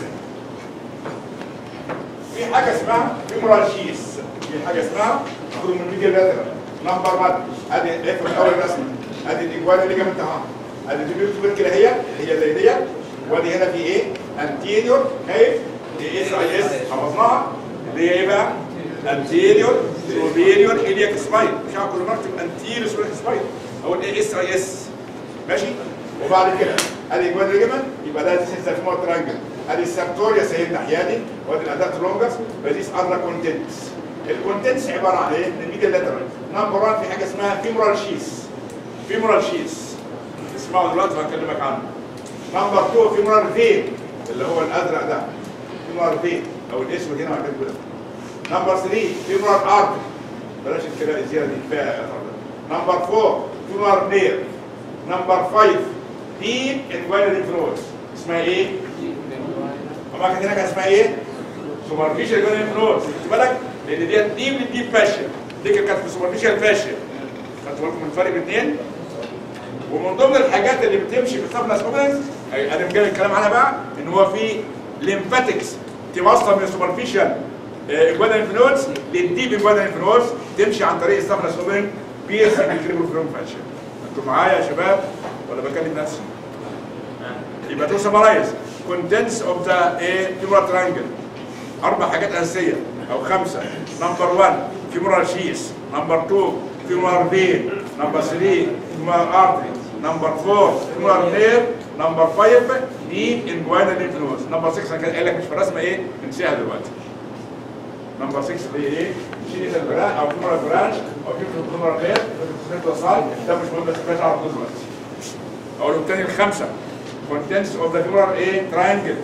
في حاجه اسمها femoral sheath في حاجه اسمها مخروج من الميديا لاترال نمبر 1 ادي ايه في اول رسمه ادي الاجوال اللي جابت اهو ادي دي بيوت كده هي هي زي ديت وادي هنا في ايه anterior كيف دي اس اي اس حفظناها اللي هي ايه بقى anterior superior iliac spine مش عارف كل مره تبقى anterior superior spine او الاي اس اي اس ماشي وبعد كده ادي جوان ريجمنت يبقى ده سيستم فيمور ترانجل ادي السبتوريا سهل الناحيه دي وادي الادات لونجس بديس ارنا كونتنتس الكونتنتس عباره عن ايه؟ الميديا لاترال نمبر 1 في حاجه اسمها فيمورال شيس فيمورال شيس اسمعوا دلوقتي وهكلمك عنه نمبر 2 فيمورال فين اللي هو الازرق ده فيمورال فين او الاسود هنا وهكذا كده نمبر 3 فيمورال ارتري بلاش الكلام الزياده دي كفايه نمبر 4 فيمورال نير نمبر 5 ديب انجوينال انفلونس اسمها ايه؟ اما كانت هناك اسمها ايه؟ سوبرفيشال انجوينال انفلونس خد بالك لان ديت ديب للديب فاشيا دي كانت في سوبرفيشال فاشيا خدتوا بالكم من الفرق بين الاثنين؟ ومن ضمن الحاجات اللي بتمشي في السبنس اوبنز انا جاي الكلام عنها بقى ان هو في ليمفاتكس توصل من السوبرفيشال انجوينال انفلونس للديب انجوينال انفلونس تمشي عن طريق السبنس اوبنز بيس بالكريبو فلوم فاشيا انتوا معايا يا شباب ولا بكلم نفسي؟ يبقى تو سمرايز كونتنتس اوف ذا ايه فيمورال ترانجل اربع حاجات اساسيه او خمسه نمبر 1 فيمورال شيس نمبر 2 فيمورال فين نمبر 3 فيمورال ارتري نمبر 4 فيمورال نير نمبر 5 ديب انجوينال انفلونس نمبر 6 انا كان قايل لك مش في الرسمه ايه انساها دلوقتي نمبر 6 اللي هي ايه شينيتال برانش او فيمورال برانش او فيمورال نير ده مش مهم بس كفايه تعرف دلوقتي اقول تاني الخمسه contents of the femoral ايه triangle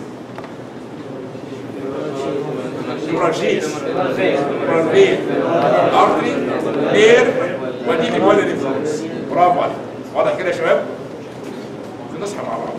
femoral sheath femoral vein artery air ودي الوالد influence برافو عليك واضح كده يا شباب نصحى مع بعض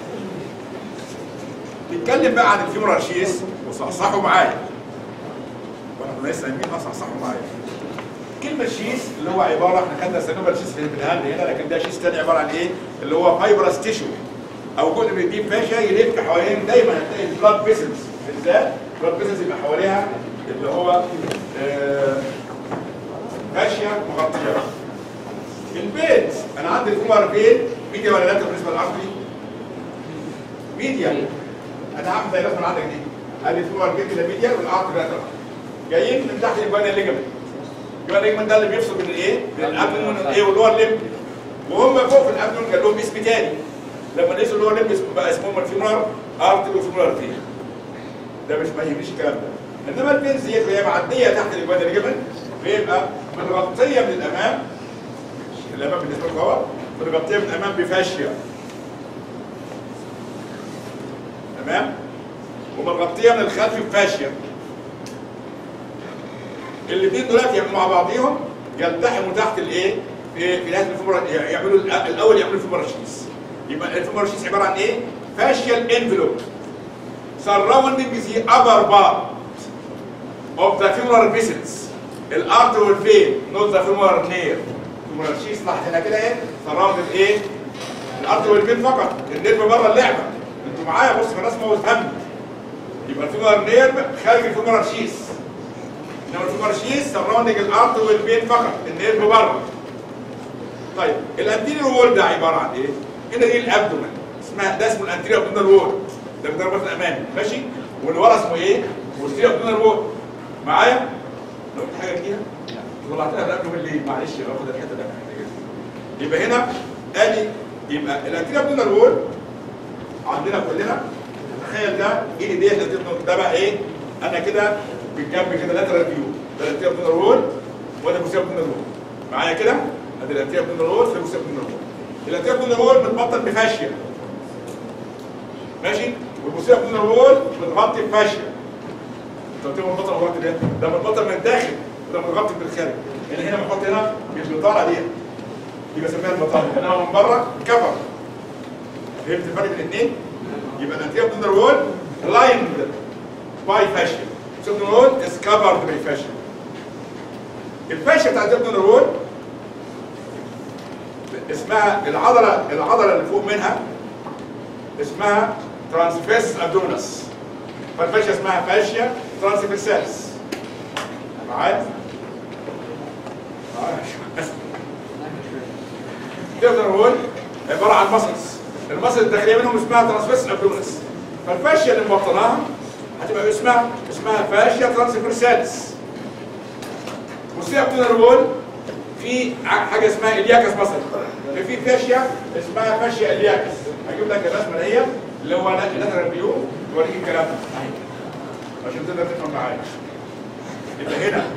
نتكلم بقى عن الفيمورال شيس وصحصحوا معايا واحنا لسه نايمين صحصحوا معايا كلمة شيس اللي هو عبارة احنا خدنا سنوبر شيس في الهند هنا لكن ده شيس تاني عبارة عن ايه؟ اللي هو فايبرس تيشو او جزء من الديب فاشا يلف حوالين دايما هتلاقي البلاد فيسلز بالذات البلاد فيسلز يبقى حواليها اللي هو آه، فاشيا مغطية البيت انا عندي الفيمر بيت ميديا ولا لا بالنسبة للعقلي؟ ميديا انا هعمل زي الرسمة اللي عندك دي ادي الفيمر بيت كده ميديا والعقل ده جايين من تحت الجوانا الليجمنت يبقى الريجمنت ده اللي بيفصل بين الايه؟ بين الابدومن والايه واللور ليمب وهم فوق في الابدومن كان لهم اسم تاني لما نقيسوا اللور ليمب اسمه بقى اسمهم الفيمورال ارتري وفيمورال فين ده مش ما يهمنيش الكلام ده انما الفينز ديت وهي معديه تحت الجوان الريجمنت بيبقى متغطيه من الامام الامام بالنسبه لكم اهو متغطيه من الامام بفاشيا تمام ومتغطيه من الخلف بفاشيا الاثنين دول يعملوا مع بعضيهم يلتحموا تحت الايه؟ في في لازم الفيمورال يعملوا الاول يعملوا الفيمورال شيس يبقى الفيمورال شيس عباره عن ايه؟ فاشيال انفلوب surrounding the upper part of the femoral vessels الارتر والفين not the femoral nerve femoral شيس تحت هنا كده ايه؟ surrounding ايه؟ الارتر والفين فقط النيرف بره اللعبه انتوا معايا بص في الرسمه وافهمني يبقى الفيمورال نيرف خارج الفيمورال شيس انما الفيمورشيس سراوندنج الارض والبين فقط النيرف بره طيب الانتيريور وول ده عباره عن ايه؟ هنا دي الابدومن اسمها ده اسمه الانتيريور ابدومينال وول ده بيضرب في الامامي ماشي واللي ورا اسمه ايه؟ والسيريور ابدومينال وول معايا؟ لو قلت حاجه جديده طلعتها الابدومن ليه؟ معلش باخد الحته ده يبقى هنا ادي يبقى الانتيريور ابدومينال وول عندنا كلنا تخيل ده ايدي ديت ده بقى ايه؟ انا كده بالجنب كده لاترال فيو ده الانتيريور ابدومينال وول وده البوستيريور ابدومينال وول معايا كده؟ ادي الانتيريور ابدومينال وول ده البوستيريور ابدومينال وول الانتيريور ابدومينال وول متبطن بفاشيا ماشي؟ والبوستيريور ابدومينال وول متغطي بفاشيا انت قلت لي متبطن ولا متغطي ده؟ ده متبطن من الداخل وده متغطي من الخارج يعني هنا بنحط هنا البطانه دي دي بسميها البطانه انما من بره كفر فهمت الفرق بين الاثنين؟ يبقى الانتيريور ابدومينال وول لايند باي فاشيا abdominal wall is covered by fascia الفاشيا بتاعت الابدومينال وول اسمها العضله العضله اللي فوق منها اسمها ترانسفيرس ابدومينس فالفاشيا اسمها فاشيا ترانسفيرسالس معايا؟ معايا تقدر نقول عباره عن ماسلز الماسل الداخليه منهم اسمها ترانسفيرس ابدومينس فالفاشيا اللي مبطناها هتبقى اسمها اسمها فاشيا ترانسفيرسالس وسي ابدومينال وول في ع- حاجه اسمها الياكس ماسل في فاشيا اسمها فاشيا الياكس هجيب لك الرسمه اللي هي اللي هو لاترال فيو يوريك الكلام ده عشان تقدر تفهم معايا يبقى هنا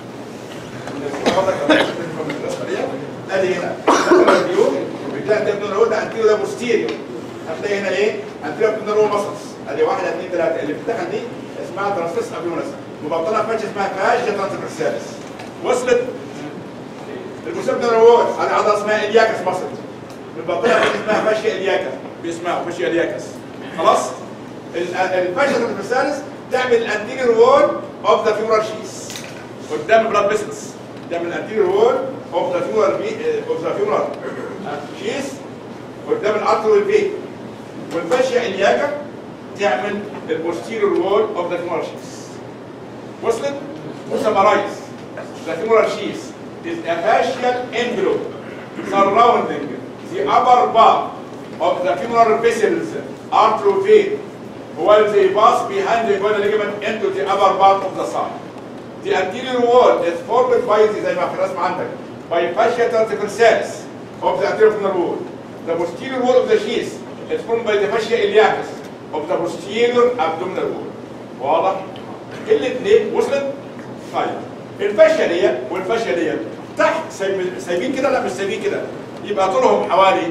ادي هنا لاترال فيو بتلاقي الابدومينال وول ده انتيريو ده بوستيريو هتلاقي هنا ايه انتيريو ابدومينال وول ماسلز ادي واحد اثنين ثلاثه اللي بتدخل دي اسمها ترانسفيرس ابدومينس مبطنه فاشيا اسمها فاشيا ترانسفيرسالس وصلت المسبب وول على عضله اسمها الياكس ماسل بالبطيئه اسمها فاشيا الياكس باسمها فاشيا الياكس خلاص ال- الفاشيا الثالث تعمل الانتيريور وول اوف ذا فيمورال شيس قدام البلاد فيسلز تعمل الانتيريور وول اوف ذا فيمورال اوف ذا فيمورال شيس قدام الارتريال في والفاشيا الياكا تعمل البوستيريور وول اوف ذا فيمورال شيس وصلت وسمرايز the femoral sheath is a fascial envelope surrounding the upper part of the femoral vessels artery while they pass behind the guidal ligament into the upper part of the side. The anterior wall is formed by the زي ما في الرسم عندك by fascia transversalis of the anterior femoral wall. The posterior wall of the sheath is formed by the fascia iliacus of the posterior abdominal wall. واضح؟ الاثنين وصلت؟ طيب الفاشيه دي والفاشيه دي تحت سايب- سايبين كده لا مش سايبين كده يبقى طولهم حوالي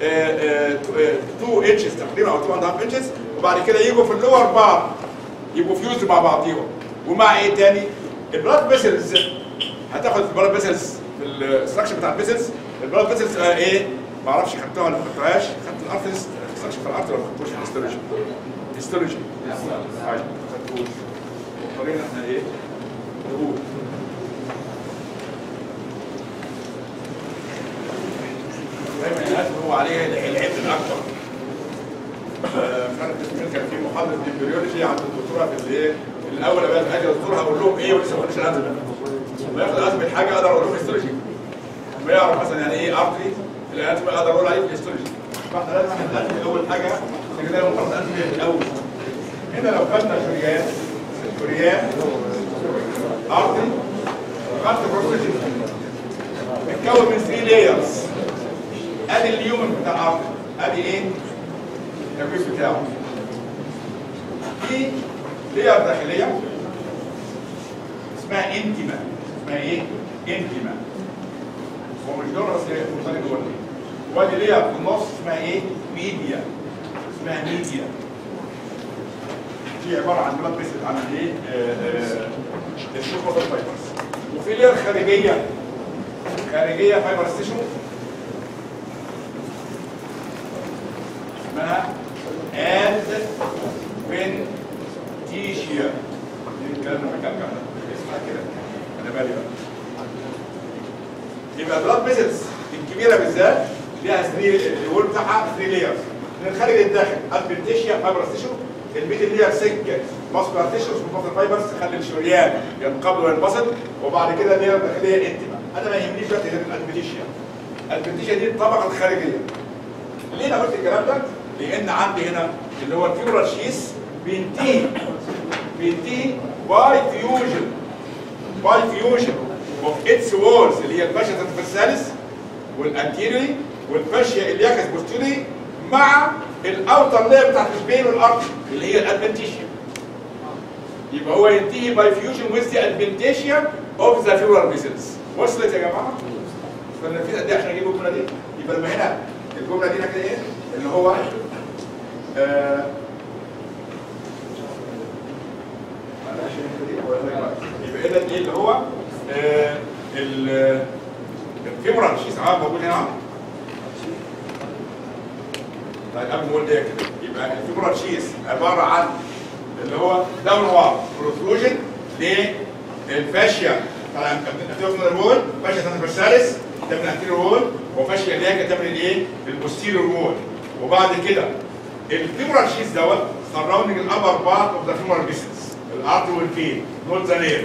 2 انشز تقريبا او 2 اند هاف انشز وبعد كده يجوا في اللور بار يبقوا فيوز مع بعضيهم ومع ايه تاني؟ البلاد فيسلز هتاخد البلاد فيسلز في الاستراكشر بتاع الفيسلز البلاد فيسلز آه ايه؟ ما اعرفش خدتوها ولا ما خدتوهاش خدت الارتريز الاستراكشر بتاع الارتري ولا ما خدتوش هيستولوجي هيستولوجي ايوه ما خدتوش مضطرين احنا ايه؟ نقول دايما الناس هو عليه العلم الاكبر آه، مش عارف اسمه مين، كان في محاضره امبريولوجي عند الدكتوره في الايه الاول بقى اجي ادخلها اقول لهم ايه ولسه ما قلتش الازمه ما ياخد ازمه حاجه اقدر اقول لهم هيستولوجي ما يعرف مثلا يعني ايه ارتري الازمه اقدر اقول عليه في الهيستولوجي فاحنا لازم احنا نألف اول حاجه كده مقارنه نألف في الاول هنا لو خدنا شريان شريان ارتري خدت بروسيجن متكون من 3 لايرز ادي اليومن بتاع الارض ادي ايه التكوين بتاعه في لير داخليه اسمها انتما اسمها ايه انتما هو مش دور بس هي مرتبطه جوه وادي لير في النص اسمها ايه ميديا اسمها ميديا دي عباره عن بلاد بيسد عن ايه السوبر فايبرز وفي لير خارجيه خارجيه فايبر تيشو اسمها ادفنتيشيا دي الكلام ده كان كده اسمها كده انا بالي بقى يبقى بلاد فيسلز الكبيره بالذات ليها 3 الوول بتاعها 3 لايرز من الخارج للداخل ادفنتيشيا فايبرس تيشو البيت اللي هي سكه ماسكولار تيشو اسمه فايبرز تخلي الشريان ينقبض وينبسط وبعد كده اللي هي الداخليه انتما انا ما يهمنيش دلوقتي غير الادفنتيشيا الادفنتيشيا دي الطبقه الخارجيه ليه انا قلت الكلام ده؟ لان عندي هنا اللي هو الفيورال شيس بينتهي بينتهي باي فيوجن باي فيوجن اوف اتس وولز اللي هي الفاشيا ترانسفيرساليس والانتيريوري والفاشيا الياكس بوستيري مع الاوتر لاير بتاعت البين والارض اللي هي الادفنتيشيا يبقى هو ينتهي باي فيوجن ويز ذا ادفنتيشيا اوف ذا فيورال فيسلز وصلت يا جماعه؟ فانا في قد ايه عشان اجيب الجمله دي؟ يبقى لما هنا الجمله دي كده ايه؟ اللي هو آه معلش الحتة دي هقولها لك بقى. يبقى اذا ايه اللي هو آه ال- الفيمورال شيس عام موجود هنا طيب قبل ما اقول ده كده يبقى الفيمورال شيس عباره عن اللي هو داون وار بروتروجن للفاشيا طبعا الانتيريور وول فاشيا ترانسفيرساليس ده من الانتيريور وول وفاشيا لاجا ده من الايه؟ البوستيريور وول وبعد كده الفيمورال شيز دوت سراوندنج الابر بارت اوف ذا فيمورال بيسلز الارتر والفين نوت ذا نير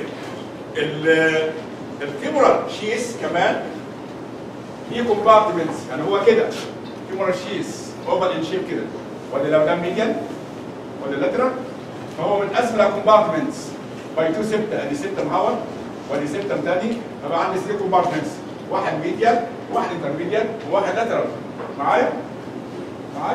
الفيمورال شيز كمان في كومبارتمنتس يعني هو كده فيمورال شيز اوبن ان شيب كده ولا لو ده ميديان ولا لاترال فهو من اسفل كومبارتمنتس باي تو سبتا ادي سبتا معور وادي سبتا تاني فبقى عندي 3 كومبارتمنتس واحد ميديان واحد انترميديان وواحد لاترال معايا؟ معايا؟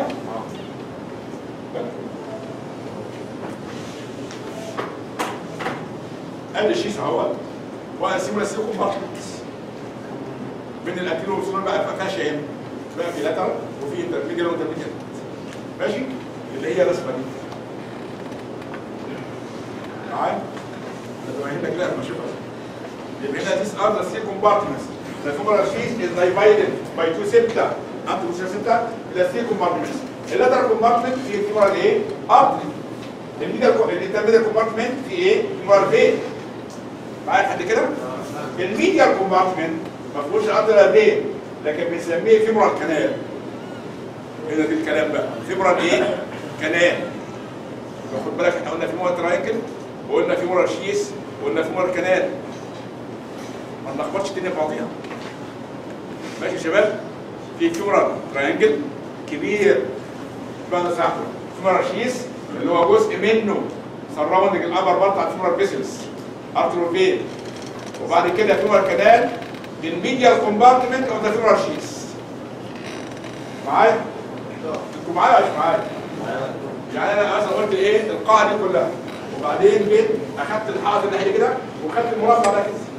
ادي الشيش اهو واقسمه لسه كومبارتمنتس بين الاكل والسنون بقى ما فيهاش ايه؟ بقى في لاترال وفي انترميديان وانترميديان ماشي؟ اللي هي الرسمه دي معايا؟ لما هنا كده لما اشوفها يبقى هنا these are the three compartments the femoral sheath is divided by two septa انت مش septa الى three compartments اللاتر compartment في femoral ايه؟ artery الميديال الانترميديال compartment في ايه؟ femoral vein معايا لحد كده؟ الميديال compartment ما فيهوش الارتريال vein لكن بنسميه femoral canal هنا دي الكلام بقى femoral ايه؟ canal واخد بالك احنا قلنا femoral triangle وقلنا femoral sheath وقلنا femoral canal ما نلخبطش الدنيا في بعضيها ماشي يا شباب في فيورال تراينجل كبير بعد ساعته فيورال شيس اللي هو جزء منه سراوندنج الابر بارت على الفيورال بيسلز ارتروفين وبعد كده فيورال كانال الميديال كومبارتمنت اوف ذا فيورال شيس معايا؟ انتوا معايا ولا مش معايا؟ يعني انا مثلا قلت ايه القاعده دي كلها وبعدين جيت اخدت الحائط الناحيه كده وخدت المربع ده كده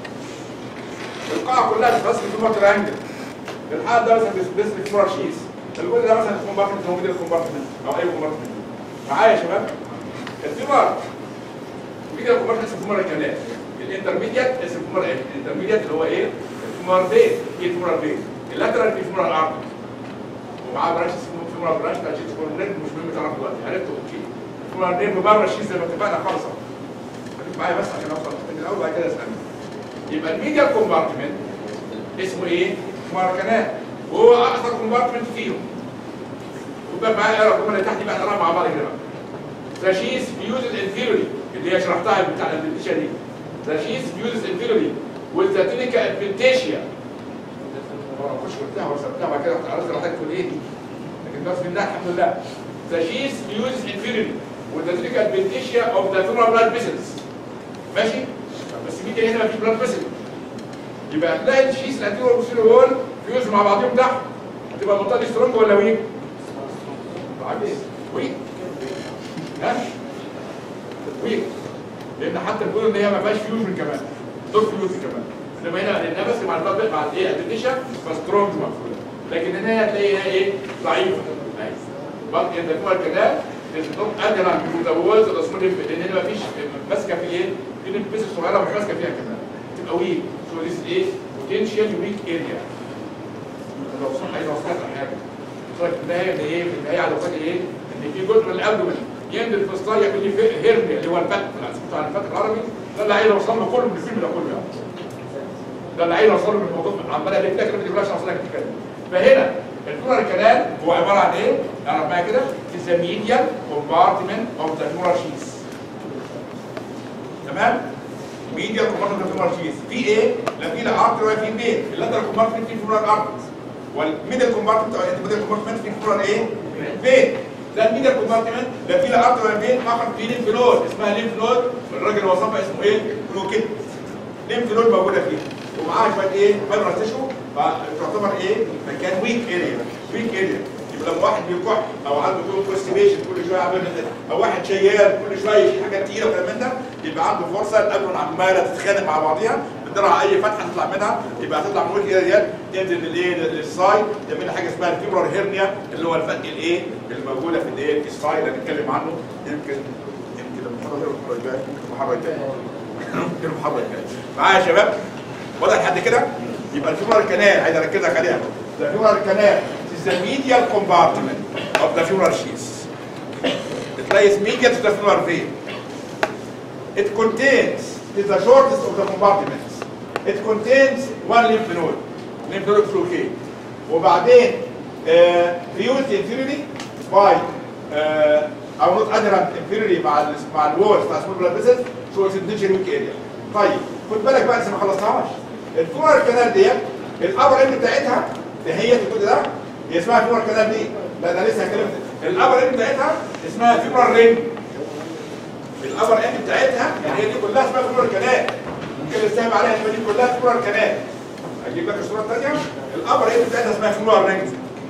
القاعه كلها بس في فيمر ترانجل الحائط ده مثلا بس في فيمر شيز الجزء ده مثلا كومبارتمنت هو ميدل كومبارتمنت او اي كومبارتمنت معايا يا شباب الفيمر ميدل كومبارتمنت اسمه فيمر كانال الانترميديات اسمه فيمر ايه الانترميديات اللي هو ايه الفيمر بين ايه الفيمر بين اللاترال في فيمر ارض ومعاه برانش اسمه فيمر برانش بتاع شيز كورنيت مش مهم تعرف دلوقتي عرفته اوكي فيمر بين بره الشيز زي ما اتفقنا خالص اهو خليك معايا بس عشان اوصل من الاول بعد كده اسالني يبقى الميديال كومبارتمنت اسمه ايه؟ ماركنات وهو اكثر كومبارتمنت فيهم وبقى معايا اقرا الجمله اللي تحت دي بقى نقراها مع بعض كده بقى The sheath fuses inferiorly اللي هي شرحتها بتاع الابلكيشن دي The sheath fuses inferiorly with the tunica adventitia ما كنتش قلتها ورسمتها وبعد كده عرفت راحتك تقول ايه لكن بس بالله الحمد لله The sheath fuses inferiorly with the tunica adventitia of the femoral blood vessels ماشي؟ بس مين هنا مفيش بلاد فيسل يبقى هتلاقي الشيس الانتيريور والبوستيريور وول فيوز مع بعضهم تحت هتبقى المنطقه دي سترونج ولا ويك؟ عايز ويك ها؟ ويك لان حتى بيقولوا ان هي ما فيهاش فيوجن كمان دور فيوز كمان انما هنا لانها بس مع البلاد مع الايه اديشن فسترونج مقفوله لكن هنا هتلاقيها ايه؟ ضعيفه بقى ان الكوره كده النوم ادنى من ذا وولز الاسمر لان هنا مفيش ماسكه في ايه؟ في البيس الصغيره مش ماسكه فيها كمان تبقى ويك سو ذيس ايه؟ بوتنشال ويك اريا لو صح عايز اوصل لك حاجه طيب ده هي اللي ايه؟ في النهايه على وصل ايه؟ ان في جزء من الابدومن ينزل في الصايع يعمل لي هيرنيا اللي هو الفتح بتاع الفتح العربي ده اللي عايز اوصل له كله من الفيلم ده كله يعني ده اللي عايز اوصل له من الموضوع عمال الف لك ما تجيبلاش اوصل لك كده فهنا الفلورال كانال هو عباره عن ايه؟ اعرف معايا كده is the medial compartment of the femoral sheath تمام؟ medial compartment of the femoral sheath في ايه؟ لا في لا ارتر ولا في بين اللاترال compartment في femoral arteries والميدل compartment او الميدل compartment في femoral ايه؟ فين؟ ده الميدل compartment لا في لا ارتر ولا فين فقط في ليمف نود اسمها ليمف نود الراجل اللي وصفها اسمه ايه؟ بلوكيت ليمف نود موجوده فيها ومعاها شويه ايه؟ فايبرس تيشو فتعتبر ايه؟ مكان ويك اريا ويك اريا يبقى لما واحد بيكح او عنده كون كونستيبيشن كل شويه عامل او واحد شيال كل شويه يشيل حاجات تقيله وكلام من ده يبقى عنده فرصه الابرون عماله تتخانق مع بعضيها بتدرع اي فتحه تطلع منها يبقى هتطلع من ويك اريا تنزل للايه للسايد تعمل لها حاجه اسمها الفيبرال هيرنيا اللي هو الفتق الايه اللي موجوده في الايه في السايد اللي هنتكلم عنه يمكن يمكن المحاضره المحاضره الجايه يمكن المحاضره الجايه يمكن المحاضره الجايه معايا يا شباب واضح لحد كده يبقى الفيبرال كانال عايز اركزك عليها الفيبرال كانال is the medial compartment of the femoral sheath. It lies medial to the femoral vein. It contains It is the shortest of the compartments. It contains one lymph node. lymph node flocate. وبعدين fused inferiorly by uh, او not adherent inferiorly مع ال مع الوول بتاع small blood vessels so it's intention weak area. طيب خد بالك بقى لسه ما خلصناهاش. الفلورال كانال ديت الابر اند بتاعتها اللي هي في الجزء ده هي اسمها فلورال كانال دي لا انا لسه هكلمك الابر اند بتاعتها اسمها فيبرال رينج الابر اند بتاعتها يعني هي دي كلها اسمها فلورال كانال ممكن نستهم عليها ان دي كلها فلورال كانال اجيب لك الصوره الثانيه الابر اند بتاعتها اسمها فلورال رينج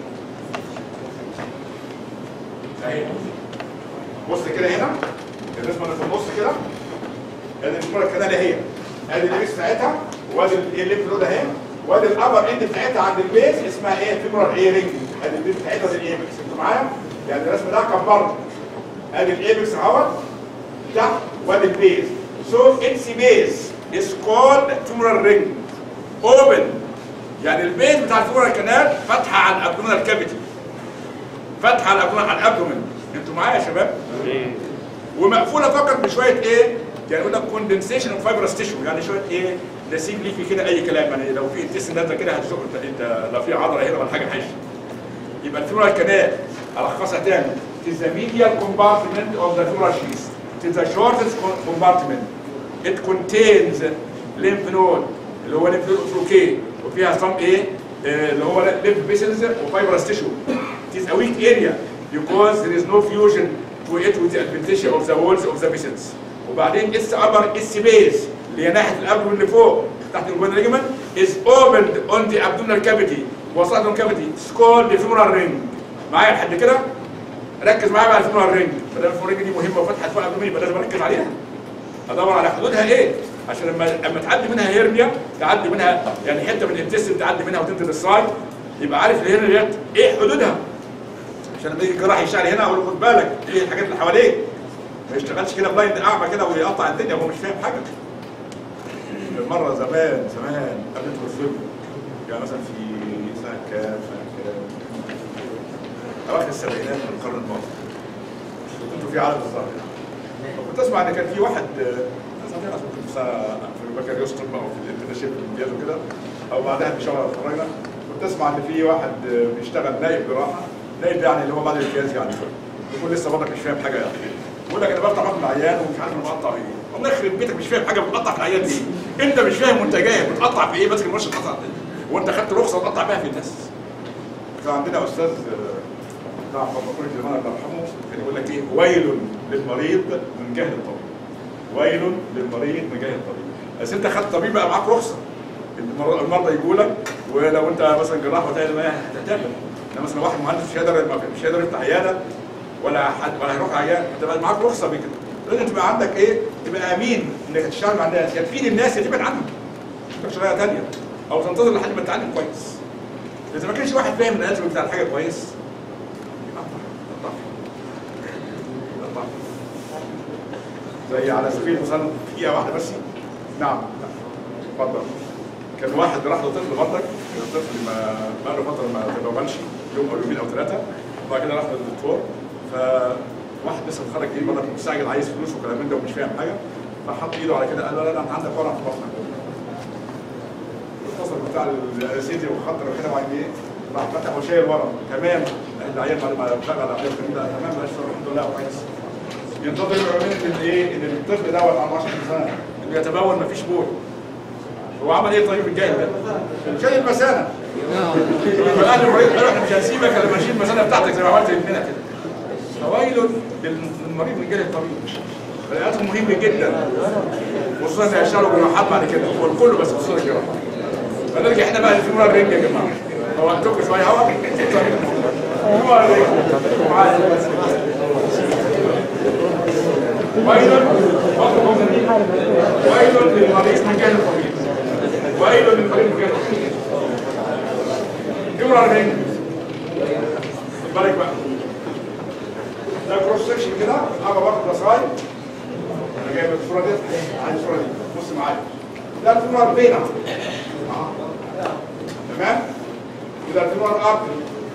اهي بص كده هنا الرسمه اللي في النص كده ادي الفلورال كانال اهي ادي الليبس بتاعتها وادي الليمف نود اهي وادي الابر اند بتاعتها عند البيز اسمها ايه فيبرال ايه رينج ادي البيز بتاعتها زي الايبكس انتوا معايا يعني الرسم ده كبرت ادي الايبكس اهوت تحت وادي البيز سو اتس بيز از كولد فيبرال رينج اوبن يعني البيز بتاع الفيبرال كانال فاتحه على الابدومينال كافيتي فاتحه على الابدومينال على الابدومين انتوا معايا يا شباب ومقفوله فقط بشويه ايه يعني يقول لك كوندنسيشن اوف فايبرس تيشو يعني شويه ايه نسيب ليكي كده اي كلام يعني لو في انتس نازله كده هتشوف انت انت لو في عضله هنا ولا حاجه حش يبقى الفيورال كانال الخصها تاني it is the medial compartment of the femoral sheath it is the shortest com- compartment it contains lymph node اللي هو lymph node اوفروكي وفيها some ايه آه، اللي هو lymph vessels وفايبرس tissue it is a weak area because there is no fusion to it with the adventitia of the walls of the vessels وبعدين اس ابر اس بيس اللي هي ناحيه الابدومن اللي فوق تحت الجوين ليجمنت is opened on the abdominal cavity وسط الكافيتي called the femoral ring معايا لحد كده ركز معايا بقى الفيمورال رينج ما دام الفيمورال رينج دي مهمه وفتحت فوق الابدومين يبقى لازم اركز عليها ادور على حدودها ايه عشان لما لما تعدي منها هيرنيا تعدي منها يعني حته من الانتستين تعدي منها وتنزل السايد يبقى عارف الهيرنيا ديت ايه حدودها عشان لما يجي الجراح يشتغل هنا اقول له خد بالك ايه الحاجات اللي حواليك ما يشتغلش كده بلايند اعمى كده ويقطع الدنيا وهو مش فاهم حاجه مره زمان زمان قبل الطب يعني مثلا في سنه كام سنه كام اواخر السبعينات من القرن الماضي كنت في عالم الظاهر كنت اسمع ان كان في واحد آه، كنت في سنه في بكالوريوس طب او في الانترنشيب في الامتياز وكده او بعدها بشهر اتخرجنا كنت اسمع ان في واحد آه، بيشتغل نائب جراحه نائب يعني اللي هو بعد الامتياز يعني يكون لسه برضك مش فاهم حاجه يعني يقول لك انا بفتح بطن العيان ومش عارف انا بقطع ايه الله يخرب بيتك مش فاهم حاجه بتقطع في العيان دي انت مش فاهم وانت جاي بتقطع في ايه ماسك المرشه تقطع وانت خدت رخصه تقطع بيها في الناس كان عندنا استاذ آه، بتاع فارماكولوجي زمان الله يرحمه كان يقول لك ايه ويل للمريض من جهل الطبيب ويل للمريض من جهل الطبيب بس انت خدت طبيب بقى معاك رخصه المر- المرضى يجوا لك ولو انت مثلا جراح وتعمل ما هتعمل انما مثلا واحد مهندس مش هيقدر مش هيقدر يفتح عياده ولا حد ولا هيروح عيان انت بقى معاك رخصه بكده لازم تبقى عندك ايه تبقى امين انك تشتغل مع الناس يا تفيد الناس يا تبعد عنهم تبقى شغلانه ثانيه او تنتظر لحد ما تتعلم كويس اذا ما كانش واحد فاهم الاناتومي بتاع الحاجه كويس يقطع يقطع يقطع زي على سبيل المثال دقيقه واحده بس نعم اتفضل كان واحد راح لطفل برضك الطفل ما بقى له فتره ما تداولش يوم او يومين او ثلاثه وبعد كده راح للدكتور فواحد لسه متخرج جديد برضك مستعجل عايز فلوس وكلام من ده ومش فاهم حاجه فحط ايده على كده قال له لا لا انت عندك ورم في بطنك الاتصل بتاع الانستيزي وخطر وكده وبعدين ايه راح فتح وشايل ورم تمام العيان بعد ما شغل العمليه الكلام ده تمام بلاش الحمد لله كويس ينتظر يعمل ان الايه ان الطفل دوت عنده 10 سنه انه يتبول مفيش بول هو عمل ايه طيب الجاهل ده؟ شايل المثانه فقال للمريض قال له احنا مش هنسيبك الا لما نشيل المثانه بتاعتك زي ما عملت ابننا كده فويل للمريض من جهل الطبيب بني مهم جدا خصوصا ان هيشتغلوا جراحات بعد كده هو الكل بس خصوصا الجراحات فنرجع احنا بقى للفيمورال رينج يا جماعه هو عندكم شويه هوا فيمورال رينج ويل ويل للمريض من جهل الطبيب ويل للمريض من جهل الطبيب فيمورال رينج خد بالك بقى ده كروس سكشن كده ابقى باخد ده سايد انا جايب الصوره دي عايز الصوره دي بص معايا ده الفيمورال فينا آه. تمام وده الفيمورال ارتري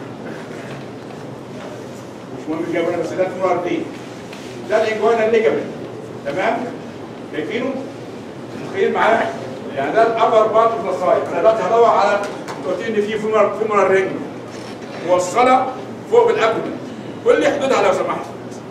مش مهم الجو هنا بس ده الفيمورال فين ده الاجوانا الليجامنت تمام شايفينه متخيل معايا؟ يعني ده الابر بارت اوف ذا سايد انا دلوقتي هدور على قلت لي ان في فيمر فيمر رينج موصله فوق بالابدن قول لي حدودها لو سمحت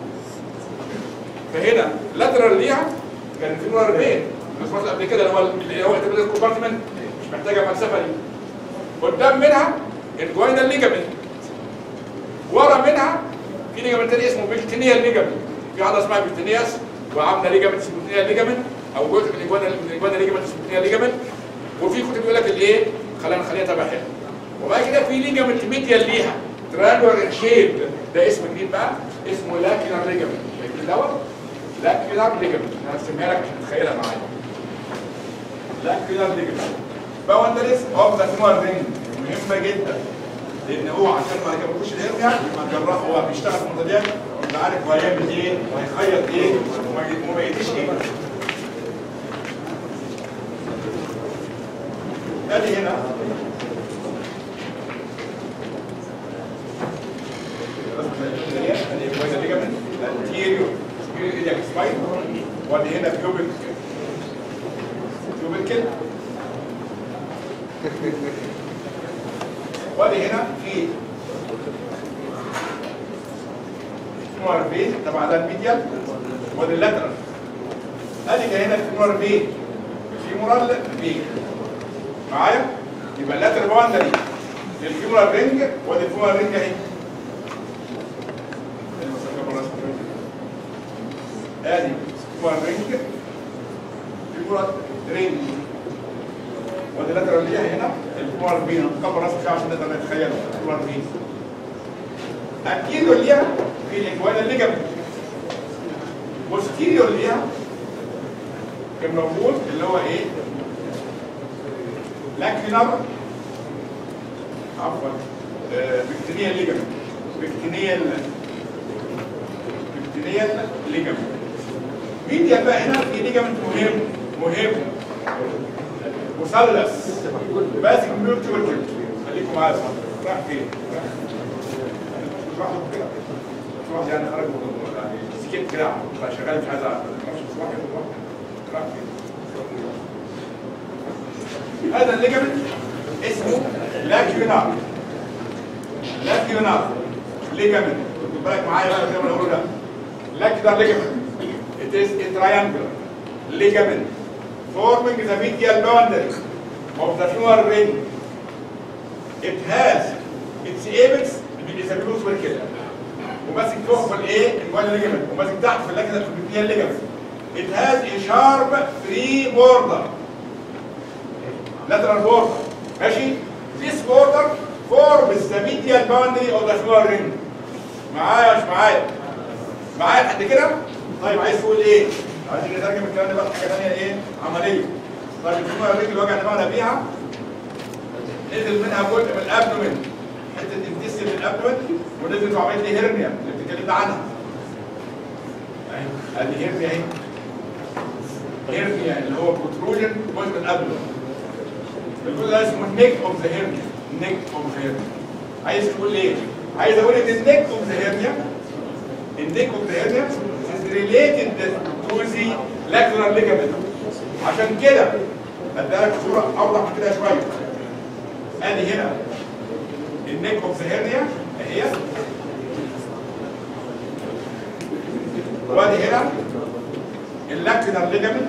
فهنا لاترال ليها كان في نور بين بس قبل كده اللي هو اللي هو الكومبارتمنت مش محتاجه فلسفه دي قدام منها الجوينال ليجامنت ورا منها في ليجامنت تاني اسمه بيكتينيال ليجامنت في واحده اسمها بيكتينياس وعامله ليجامنت اسمه بيكتينيال ليجامنت او جزء من الجوينال من الجوينال ليجامنت اسمه بيكتينيال ليجامنت وفي كتب يقول لك الايه خلينا نخليها تبع هنا وبعد كده في ليجامنت ميديال ليها ترانولار شيب ده اسم جديد بقى اسمه لاكيولار ليجامنت شايفين دوت لاكيولار ليجامنت انا هرسمها لك عشان تتخيلها معايا لاكيولار ليجامنت باوندريز اوف ذا سمول رينج مهمه جدا لان هو عشان ما يكملوش الهرنيا يبقى الجراح هو بيشتغل في المنتجات يبقى عارف هو هيعمل ايه وهيخيط ايه وما- وما يديش ايه ادي هنا ادي كويس الليجامنت الانتيريور سبيريك سباين وادي هنا بيوبك بيوبك وادي هنا في فيمور بين طبعا ده الميديال وادي اللاترال ادي ده هنا الفيمور بين الفيمورال بين معايا يبقى اللاترال باوندري للفيمورال رينج وادي الفيمورال رينج اهي ادي فيمورال رينج فيمورال رينج وادي اللاترال ليها هنا الفيمورال بين نكبر راسك شويه عشان نقدر نتخيله الفيمورال بين اكيدو ليها في الاجوان الليجامنت بوستيريور ليها كان موجود اللي هو ايه لاكينر عفوا بكتيريال ليجامنت بكتيريال بكتيريال ليجامنت ميديا بقى هنا في ليجامنت مهم مهم مثلث ماسك ميوتيوال خليكم معايا صح راح فين؟ راح مش واحد كده مش واحد يعني خرج من- يعني سكت كده شغال مش عايز اعرف مش واحد راح فين؟ هذا الليجمنت اسمه لاكيونار لاكيونار ليجمنت خد بالك معايا بقى زي ما انا بقول ده لاكيونار ليجمنت it is a triangular ligament forming the medial boundary of the femoral ring it has its apex بيسموه سوبر كده وماسك فوق في الايه الجوال ليجمنت وماسك تحت في اللكنه في البيبيال ليجمنت it has a sharp free border lateral border ماشي this border forms the medial boundary of the femoral ring معايا مش معايا معايا لحد كده طيب عايز تقول ايه عايز نترجم الكلام ده بقى حاجه ثانيه ايه عمليه طيب الفيمورال رينج اللي وجع دماغنا بيها نزل منها جزء من الابدومين حته انتستين من الابدومين ونزلت وعملت لي هيرنيا اللي اتكلمت عنها اهي ادي هيرنيا اهي هيرنيا اللي هو بروتروجن جزء من الابدومين الجزء ده اسمه النيك اوف ذا هيرنيا النيك اوف ذا هيرنيا عايز تقول ايه؟ عايز اقول ان النيك اوف ذا هيرنيا النيك اوف ذا هيرنيا is related to the lateral ligament عشان كده اديها لك صوره اوضح من كده شويه ادي هنا النيك اوف ذا هيرنيا اهي وادي هنا اللاكتينال ليجامنت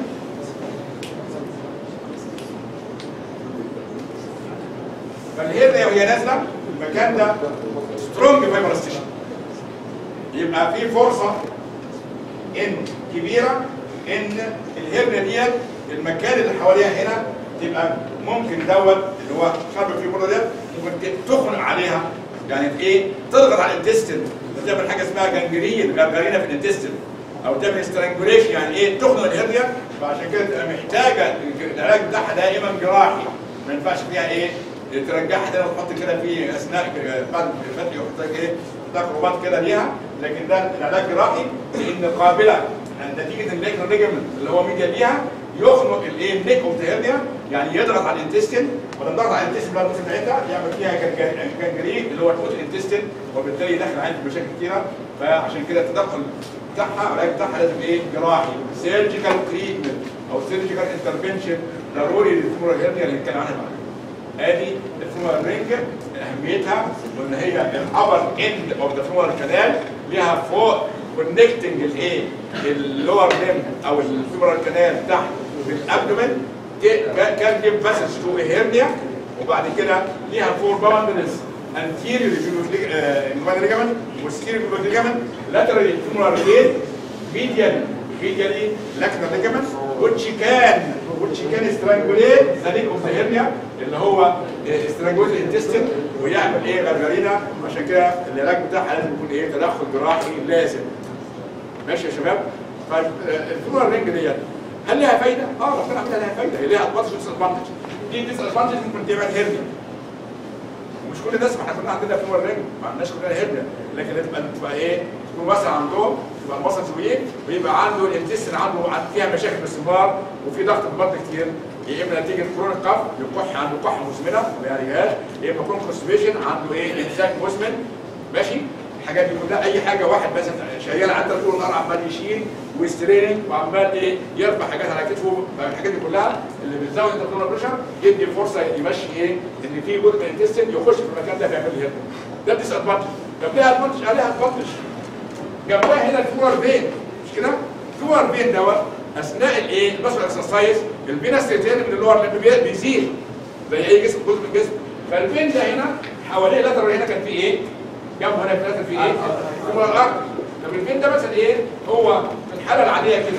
فالهيرنيا وهي نازله المكان ده سترونج فايبرس تيشن يبقى في فرصه ان كبيره ان الهرنه ديت المكان اللي حواليها هنا تبقى ممكن دوت اللي هو شرب في البوردة ديت ممكن تخنق عليها يعني ايه تضغط على الانتستين تعمل حاجه اسمها جنجرين غرغرينه في الانتستين او تعمل سترانجوليشن يعني ايه تخنق الهرنيا فعشان كده تبقى محتاجه العلاج بتاعها دائما جراحي ما ينفعش فيها ايه ترجعها كده وتحط كده في اثناء بعد الفتح يحط ايه ده كروبات كده ليها لكن ده العلاج جراحي لان قابله نتيجه الليجمنت ليجمنت اللي هو ميديا ليها يخنق الايه النيك اوف ذا هيرنيا يعني يضغط على الانتستين ولما يضغط على الانتستين بقى بتاعتها يعمل فيها جنجرين اللي هو تموت الانتستين وبالتالي يدخل عندي مشاكل كتيره فعشان كده التدخل بتاعها العلاج بتاعها لازم ايه جراحي سيرجيكال تريتمنت او سيرجيكال انترفنشن ضروري للفيمورال هيرنيا اللي هنتكلم عنها بعدين ادي الفيمورال رينج اهميتها وان هي الابر اند اوف ذا فيمورال كانال ليها فوق كونكتنج الايه اللور ليم او الفيمورال كانال تحت بالابدومن كان جيب باسج تو هيرنيا وبعد كده ليها فور باوندرز anterior inguinal ligament posterior inguinal ligament lateral femoral blade medial medially lateral ligament which can which can strangulate the neck of the hernia اللي هو strangulate الانتستين ويعمل ايه غرغرينه عشان كده العلاج بتاعها لازم يكون ايه تدخل جراحي لازم ماشي يا شباب طيب الفيمورال رينج ديت هل لها فايده؟ اه ربنا عملها لها فايده هي ليها ادفانتج وديس ادفانتج دي ديس ادفانتج ممكن تعمل هيرنيا ومش كل الناس ما احنا كلنا عندنا فيمور رينج ما عندناش كلنا هيرنيا لكن تبقى تبقى ايه تكون مثلا عندهم تبقى المصل ويك ويبقى عنده الانتستين عنده عن- فيها مشاكل باستمرار وفي ضغط في البطن كتير يا اما نتيجه كرونيك كف يكح عنده كحه مزمنه ما يعالجهاش يا اما كرونيك كونستيبيشن عنده ايه امساك مزمن ماشي الحاجات دي كلها اي حاجه واحد مثلا شغال عنده طول النهار عمال يشيل ويستريننج وعمال ايه يرفع حاجات على كتفه الحاجات دي كلها اللي بتزود الانترنال بريشر يدي فرصه يمشي ايه ان في جزء من الانتستين يخش في المكان ده فيعمل هيرنيا ده ديس ادفانتج طب ليها ادفانتج عليها ادفانتج جنبها هنا الفيمور فين مش كده؟ الفيمور فين دوت اثناء الايه؟ المسؤول اكسرسايز الفينس ريتيرن من اللور ليمب بيزيد زي اي جسم جزء من الجسم فالفين ده هنا حواليه لاترال هنا كان في ايه؟ جنبه هنا في لاترال في ايه؟ فيمور الارض طب الفين ده مثلا ايه؟ هو في الحاله العاديه كده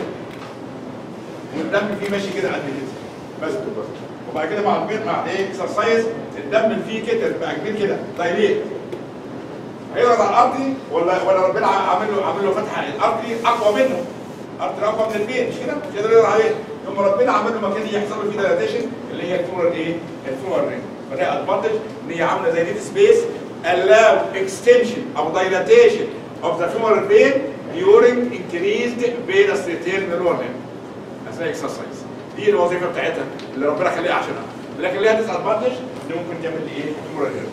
والدم فيه ماشي كده قد كده بس كده بس وبعد كده مع البيض مع ايه اكسرسايز الدم فيه كتر بقى كبير كده دايليت هيضغط على الارضي ولا ولا ربنا عامل له عامل له فتحه الارضي اقوى منه الارضي اقوى من البيت مش كده مش قادر يقدر عليه ثم ربنا عامل له مكان يحصل له فيه دايلاتيشن اللي هي الفيمور ايه الفيمور رينج فده ادفانتج ان هي عامله زي ديت سبيس allow extension او dilatation of the femoral vein during increased venous return in the lower limb اثناء اكسرسايز دي الوظيفه بتاعتها اللي ربنا خليها عشانها لكن ليها ديس ادفانتج ان ممكن تعمل ايه فيمورال هيرنيا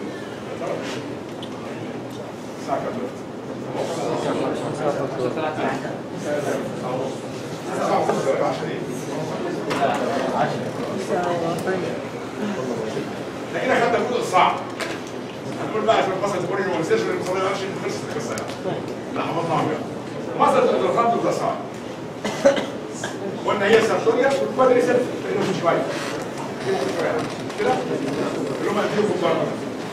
الساعه كام دلوقتي؟ الساعة ونص دلوقتي 10 ايه؟ احنا كده خدنا الجزء الصعب هنقول بقى عشان مصر تقول لي ما نسيتش ان المصريه ماشي خلصت القصه يعني لا حفظنا عمرها مصر الخط ده صعب قلنا هي سارتوريا والكوادري سيلف انه شويه كده اللي هم قدموا في الضربه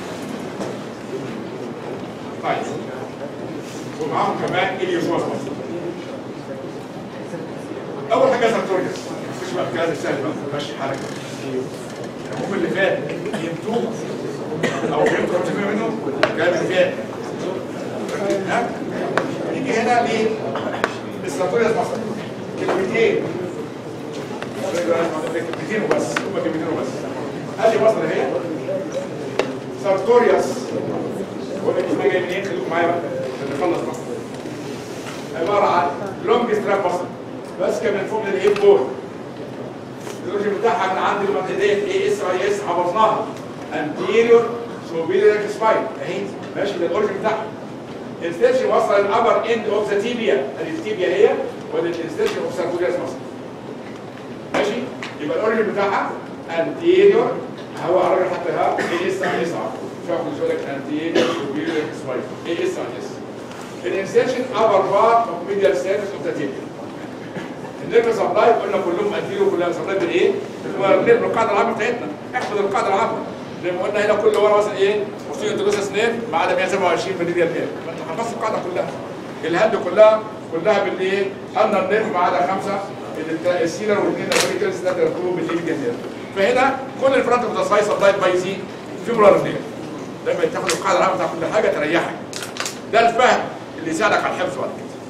طيب ومعاهم كمان اليوزوس اول حاجه سارتوريوس مش بقى الكلام السهل بقى ماشي حالك الحكم اللي فات يمتوه او فهمتوا رحت فين منه الكلام اللي فات ها نيجي هنا ليه السارتوريوس مثلا كلمتين كلمتين وبس هم كلمتين وبس ادي مصر اهي سارتوريوس بقول لك اسمها جاي منين خليكم معايا بقى عشان نخلص مصر عباره عن لونج ستراب مصر ماسكه من فوق الهيب بول الاوريجن بتاعها من عند المنطقتين اي اس اي اس حفظناها انتيريور سوبيريور سباين اهي ماشي ده الاوريجن بتاعها الستيشن وصل الابر اند اوف ذا تيبيا ادي التيبيا هي ودي الستيشن اوف ساركورياس مصر ماشي يبقى الاوريجن بتاعها انتيريور هو على الراجل حتى ها اي اس اي اس شوفوا يقول لك انتيريور سوبيريور سباين اي اس اي اس الانسيشن ابر بار اوف ميديال سيرفيس اوف ذا تيبيا النيرف سبلاي قلنا كلهم انتيريو كلها سبلاي بالايه؟ هو النيرف القاعده العامه بتاعتنا احفظ القاعده العامه زي ما قلنا هنا كل ورا مثلا ايه؟ اوستيو انتروسس نيرف ما عدا 127 مليديال نيرف فانت حفظت القاعده كلها الهند كلها كلها بالايه؟ اندر نيرف ما عدا خمسه السيلر والاثنين الامريكانز ده تركبوا بالليجن نيرف فهنا كل الفرونت اوف ذا ساي سبلاي باي زي فيبرال نيرف دايما تاخد القاعده العامه بتاع كل حاجه تريحك ده الفهم اللي يساعدك على الحفظ بعد كده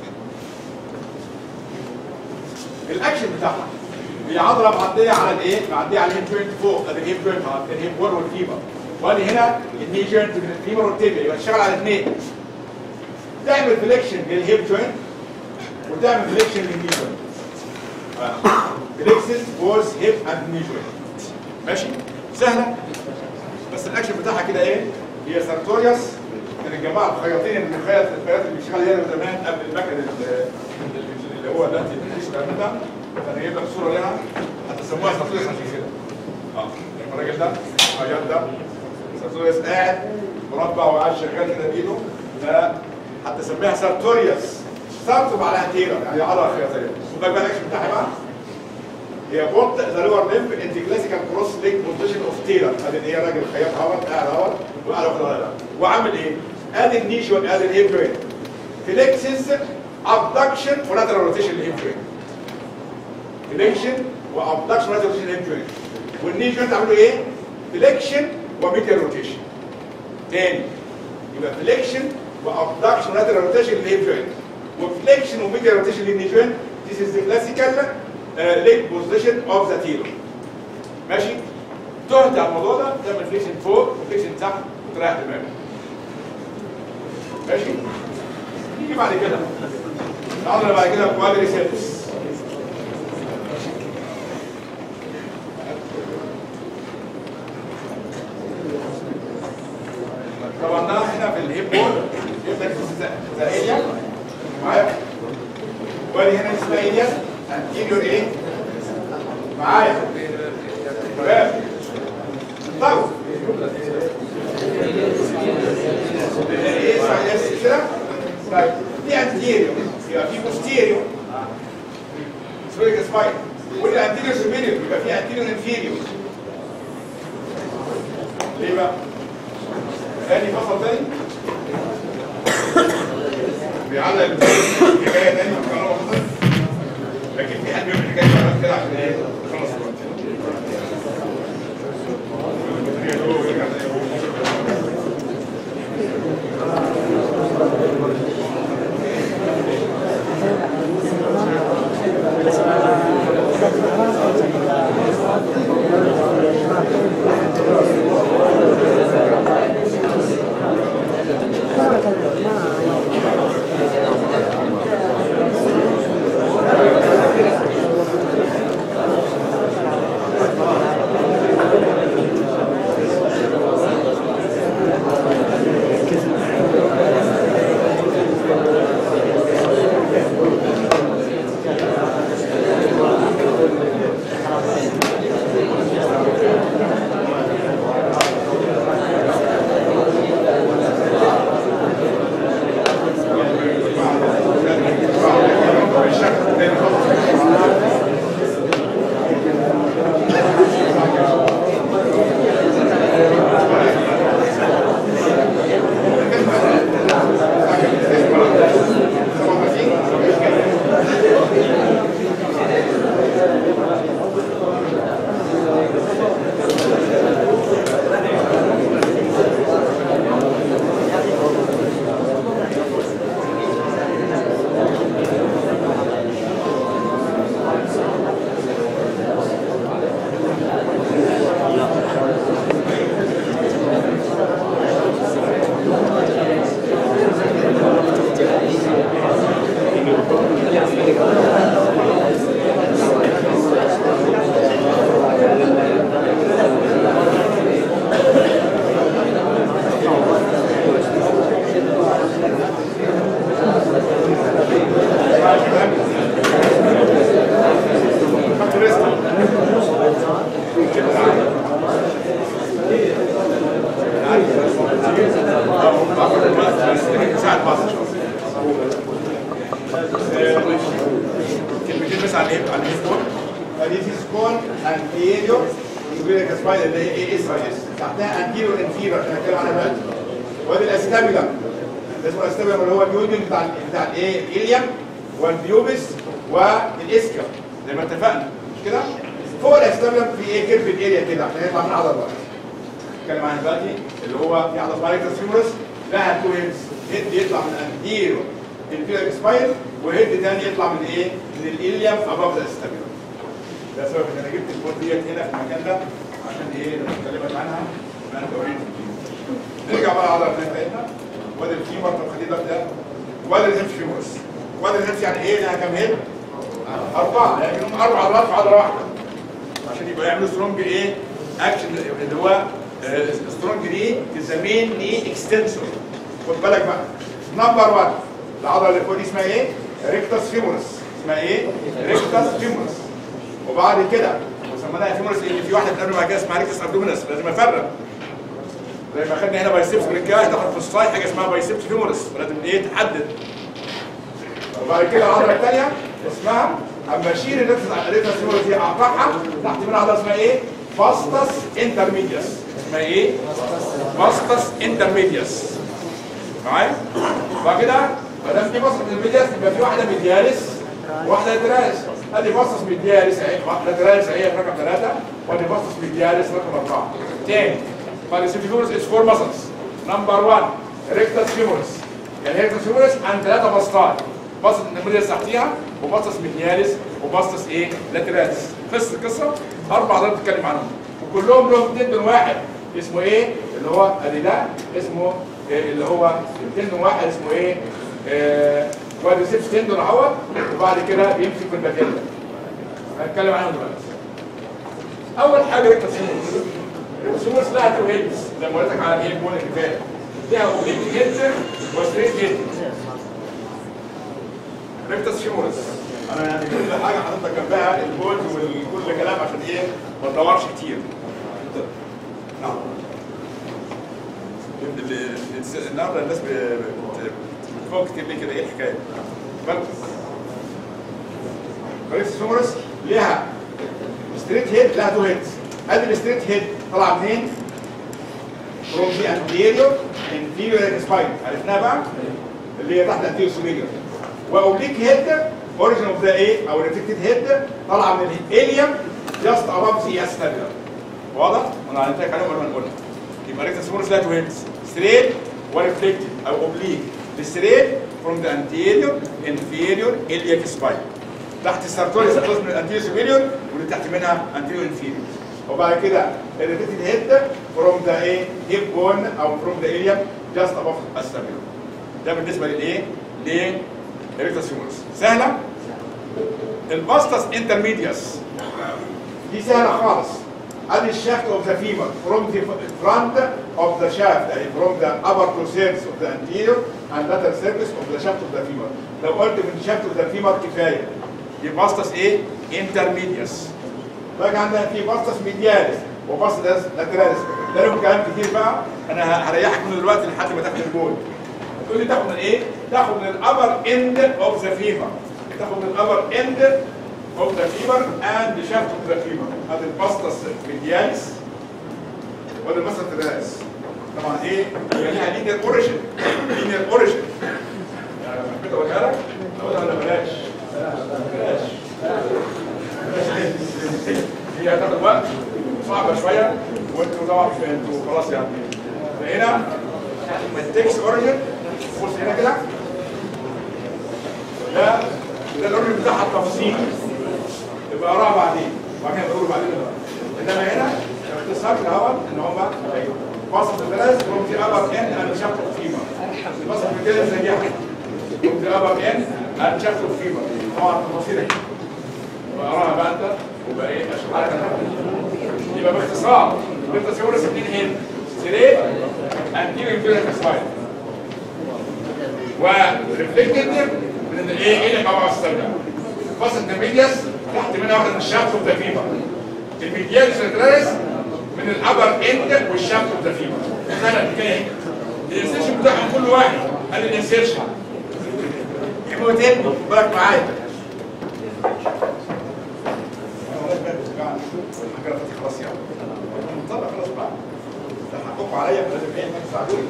الاكشن بتاعها هي عضله معديه على الايه؟ معديه على الهيب جوينت فوق ادي الهيب جوينت على الهيب وول والفيبر وادي هنا الني جوينت من الفيبر والتيبيا يبقى تشتغل على الاثنين تعمل فليكشن للهيب جوينت وتعمل فليكشن للني جوينت فليكسس بوز هيب اند ني جوينت ماشي؟ سهله بس الاكشن بتاعها كده ايه؟ هي سارتوريوس كان الجماعه الخياطين اللي الخياط الخياط اللي بيشتغل هنا من زمان قبل المكن اللي هو دلوقتي الكلام ده فانا جايب لك صوره لها هتسموها سارتوريوس عشان كده اه يعني الراجل ده الراجل ده سارتوريوس قاعد مربع وقاعد شغال كده بايده ف هتسميها سارتوريوس سارتو على هتيرة يعني عضله فيها زي خد بالك بتاعها بقى هي بوت ذا لور ليمب ان ذا كلاسيكال كروس ليج بوزيشن اوف تيلر ادي هي راجل خياط اهوت قاعد اهوت وقاعد واخد ولا وعامل ايه؟ ادي النيش وادي الهيب جوينت فليكسز ابدكشن ولاترال روتيشن للهيب جوينت فليكشن وابدكشن ولاترال روتيشن للهيب جوينت والني جوينت عملوا ايه؟ فليكشن وميديال روتيشن تاني يبقى فليكشن وابدكشن ولاترال روتيشن للهيب جوينت وفليكشن وميديال روتيشن للني جوينت This is the classical uh, leg position of the tilo. ماشي؟ تهدى على الموضوع ده تعمل فليكشن فوق وفليكشن تحت وتريح دماغك. ماشي؟ نيجي بعد كده العضله بعد كده كوادريسيبس طبعا ده هنا في الهيب بول يبدا زي ايليا معايا وادي هنا اسمها ايليا انتيريور ايه؟ معايا تمام طب ايه صحيح كده؟ طيب دي انتيريور يبقى في بوستيريور سويك سباين واللي انتيريور سوبيريور يبقى في انتيريور انفيريور ليه بقى؟ تاني فصل تاني بيعلق الحكايه تاني مكان فصل لكن في حد بيعمل حكايه مرات كده عشان ايه؟ خلص الوقت ساعة باص ان شاء الله. كلمتين بس عن ايه عن ايه سكون دي سكون انتيريور يقول لك سبايدر اللي هي ايه اس اس تحتها انتيريور انفيريور احنا هنتكلم عنها دلوقتي وادي الاستابيلم ده اسمه الاستابيلم اللي هو اليونيون بتاع بتاع الايه الاليم والبيوبس والاسكم زي ما اتفقنا مش كده؟ فوق الاستابيلم في ايه كيرف اريا كده عشان يطلع من عضله دلوقتي نتكلم عنها دلوقتي اللي هو في عضله اسمها ريكتس فيمورس لها تو هيدز هيد يطلع من انتيريور انفيريور سباين وهيد تاني يطلع من ايه؟ من الاليم اباف ذا استابيلم ده سبب ان انا جبت البوت ديت هنا في المكان ده عشان ايه لما اتكلمت عنها يبقى انت اوريدي نرجع بقى على العضله بتاعتنا وادي الفيمر طب خليه ده ده وادي الهيب فيمورس وادي الهيب يعني ايه؟ لها كام هيد؟ أربعة يعني هم أربع عضلات في عضلة واحدة عشان يبقى يعملوا سترونج إيه؟ أكشن اللي هو سترونج دي تسمين ني اكستنسور خد بالك بقى نمبر 1 العضلة اللي فوق دي اسمها إيه؟ ريكتاس فيمورس اسمها إيه؟ ريكتاس فيمورس وبعد كده وسميناها فيمورس لان في واحده قبل ما كده اسمها ريكتس ابدومينس لازم افرق زي ما خدنا هنا بايسبس برينكاي تاخد في الصاي حاجه اسمها بايسبس فيمورس ولازم ايه تحدد وبعد كده العضله الثانيه اسمها اما اشيل الريكتس الريكتس فيمورس دي اقطعها تحت منها عضله اسمها ايه؟ فاستس انترميديوس اسمها ايه؟ فاستس انترميديوس معايا؟ بعد كده ما دام في فاستس انترميديوس يبقى في واحده ميدياليس واحده لاتراليس ادي فاستس ميدياليس اهي لاتراليس اهي رقم ثلاثه وادي فاستس ميدياليس رقم اربعه تاني فالسيفيمورس از فور مسلز نمبر 1 ريكتس فيمورس يعني ريكتس فيمورس عن ثلاثه بسطات بسط النمرية تحتيها وبسطس ميدياليس وبسطس ايه لاتراليس قصه القصه اربع عضلات بتتكلم عنهم وكلهم لهم تندون واحد اسمه ايه اللي هو ادي ده اسمه إيه اللي هو تندون واحد اسمه ايه آه كوادريسيبس تندون اهوت وبعد كده بيمسك في الباتيلا هنتكلم عنهم دلوقتي اول حاجه ريكتس فيمورس ريكتس فيمورس لها تو هيدز زي ما قلت لك على ايه الجول اللي فات ليها اوبليك هيد وستريت هيد ريكتس فيمورس انا يعني كل حاجه حاططها جنبها البولز وكل كلام عشان ايه ما تدورش كتير نعم ال- ال- النهارده الناس ب- بت- بتفوق كتير ليه كده ايه الحكايه؟ مركز ريكتس فيمورس ليها ستريت هيد لها تو هيدز ادي الستريت هيد طالعه منين؟ from the anterior inferior spine عرفناها بقى؟ اللي هي تحت anterior superior واوبليك هيد اوريجن اوف ذا ايه او ريفلكتد هيد طالعه من الاليوم جاست اباف ذا استابيلر واضح؟ انا هنتك عليهم ولا نقولها يبقى ريكتس فورس لها تو هيدز ستريت وريفلكتد او اوبليك الستريت فروم ذا anterior inferior iliac spine تحت السارتوريس خلاص من الانتيريور سوبيريور واللي تحت منها انتيريور انفيريور وبعد كده الريفلكتد هيد فروم ذا ايه هيب بون او فروم ذا اليوم جاست اباف استابيلر ده بالنسبه للايه؟ لريكتس فيمورس سهله؟ الباستس انترميديوس دي سهله خالص ادي الشافت اوف ذا فيمر فروم ذا فرونت اوف ذا شافت يعني فروم ذا upper two thirds of the anterior and lateral surface of the shaft of the femur لو قلت من shaft of the femur كفايه دي باستس ايه؟ انترميديوس بقى عندنا في باستس ميدياليس وباستس لاتراليس ده لهم كلام كتير بقى انا هريحك من دلوقتي لحد ما تاخد الجول تقول لي تاخد من ايه؟ تاخد من الابر اند اوف ذا فيمر تاخد من الابر اند اوف ذا فيمر اند شافت اوف ذا فيمر ادي الباستس ميدياليس ولا الباستس لاتراليس طبعا ايه؟ هي ليها لينير اوريجن لينير اوريجن يعني لما كده اقولها لك اقولها ولا بلاش؟ بلاش هي هتاخد وقت صعبه شويه وانتوا طبعا مش انتوا خلاص يعني فهنا التكس اوريجن بص هنا كده ده ده الاوريجن بتاعها التفصيل يبقى اقراها بعدين وبعدين بقوله بعدين انما هنا اختصار الاول ان هم وصف الثلاث فروم ذا ابر ان اند شافت فيما وصف الثلاث زي فروم ذا ابر ان اند شافت فيما طبعا التفاصيل واقراها بقى انت وبقى ايه اشرح لك يبقى باختصار انت سيورس اثنين هنا ستريت انتيريور انفيريور سباين وريفلكتد من الايه ايه اللي بقى استخدم فاصل انترميدياس تحت منها واحد من الشافت اوف ذا فيبر الميديال سنتراليس من الابر اند والشافت اوف ذا فيبر سنه الحكايه الانسيرشن بتاعهم كل واحد قال الانسيرشن يحموا تاني بالك معايا خلاص يعني طلع خلاص بقى ده حقكم عليا فلازم ايه ما تساعدوني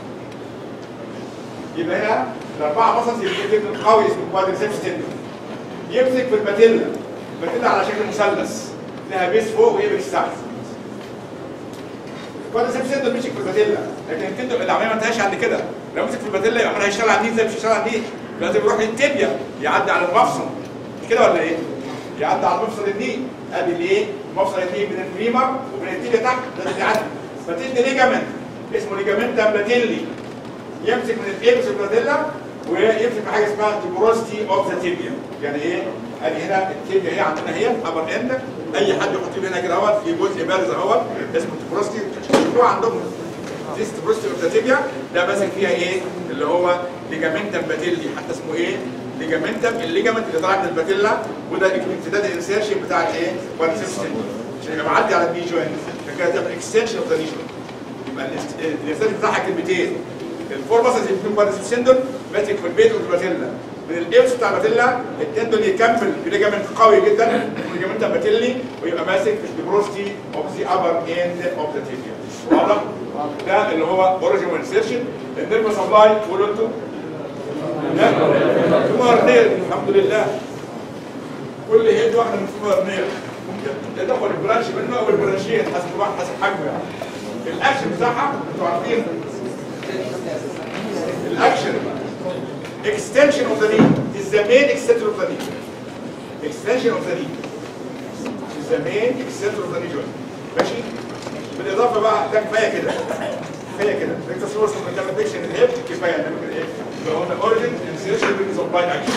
يبقى هنا الاربعه بصص يمسك قوي اسمه كوادريسيبس تندون يمسك في الباتيلا الباتيلا على شكل مثلث لها بيس فوق ويبس تحت الكوادريسيبس تندون بيمسك في الباتيلا لكن التندون العمليه ما انتهاش عند كده لو مسك في الباتيلا يبقى هيشتغل على النيل زي مش هيشتغل على النيل لازم يروح للتibia يعدي على المفصل مش كده ولا ايه؟ يعدي على مفصل النيل ادي الايه؟ مفصل النيل من الفريمر ومن التibia تحت لازم يعدي فتدي ليجامنت اسمه ليجامنت باتيلي يمسك من الابس الباتيلا ويمسك بحاجه اسمها تيبروستي اوف ذا تيبيا يعني ايه؟ ادي هنا التيبيا هي عندنا هي ابر اند اي حد يحط لي هنا كده اهوت في جزء بارز اهوت اسمه تيبروستي هو عندهم ديس تيبروستي اوف ذا تيبيا ده ماسك فيها ايه؟ اللي هو ليجامنت باتيلي حتى اسمه ايه؟ ليجامنتم الليجامنت اللي طالع من الباتيلا وده امتداد الانسيرشن بتاع الايه؟ كوادريسيبس عشان يبقى معدي على البي جوينت عشان كده تعمل اكستنشن اوف ذا نيشن يبقى الانسيرشن بتاعها كلمتين الفور ماسلز اللي في الكوادريسيبس تندون ماسك في البيت والباتيلا من الابس بتاع الباتيلا التندون يكمل بليجامنت قوي جدا ليجامنت باتيلي ويبقى ماسك في البروستي اوف ذا ابر اند اوف ذا تيبيا واضح؟ ده اللي هو اوريجين انسيرشن النيرف سبلاي قولوا انتوا فيمر نير الحمد لله كل هيد واحده من فيمر نير ممكن تدخل البرانش منه او البرانشين حسب كل واحد حسب حجمه يعني الاكشن بتاعها انتوا عارفين الاكشن extension of the knee is the main extension of the knee extension of the knee is the main extension of the knee joint ماشي بالاضافه بقى ده كفايه كده كفايه كده ريكتس سورس اوف كالفيكشن الهيب كفايه نعمل كده ايه يبقى قلنا اوريجن انسيرشن سبلاي اكشن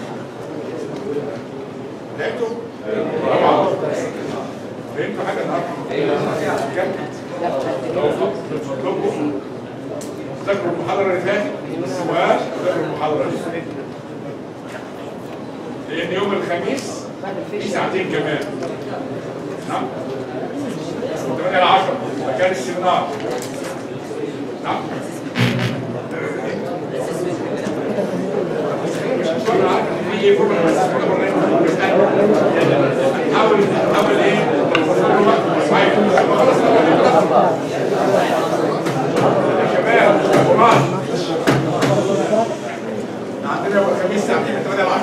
فهمتوا؟ فهمتوا حاجه النهارده؟ لكم ذاكروا المحاضره اللي فاتت وذاكروا المحاضره دي لان يوم الخميس في ساعتين كمان نعم 8 ل 10 مكان السمنار نعم في ايه فورمولا بس حاول حاول ايه خلاص يا شباب يا قرآن عندنا يوم الخميس ساعتين من 8 ل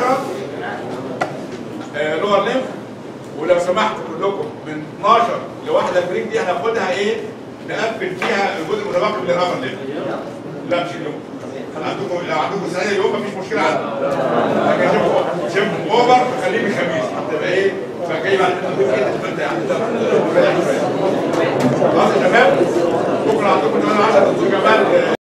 10 لور ليمف ولو سمحت كلكم من 12 لواحده البريك دي هناخدها ايه؟ نقفل فيها الجزء المتبقي من الرابر ليمف لا مش اليوم عندكم لو عندكم سنه يوم مفيش مشكله عندي لكن شوفوا شوفوا اوفر فخليه الخميس هتبقى ايه؟ فجاي بعد كده تبقى انت يعني خلاص يا شباب بكره عندكم 8 10 دكتور جمال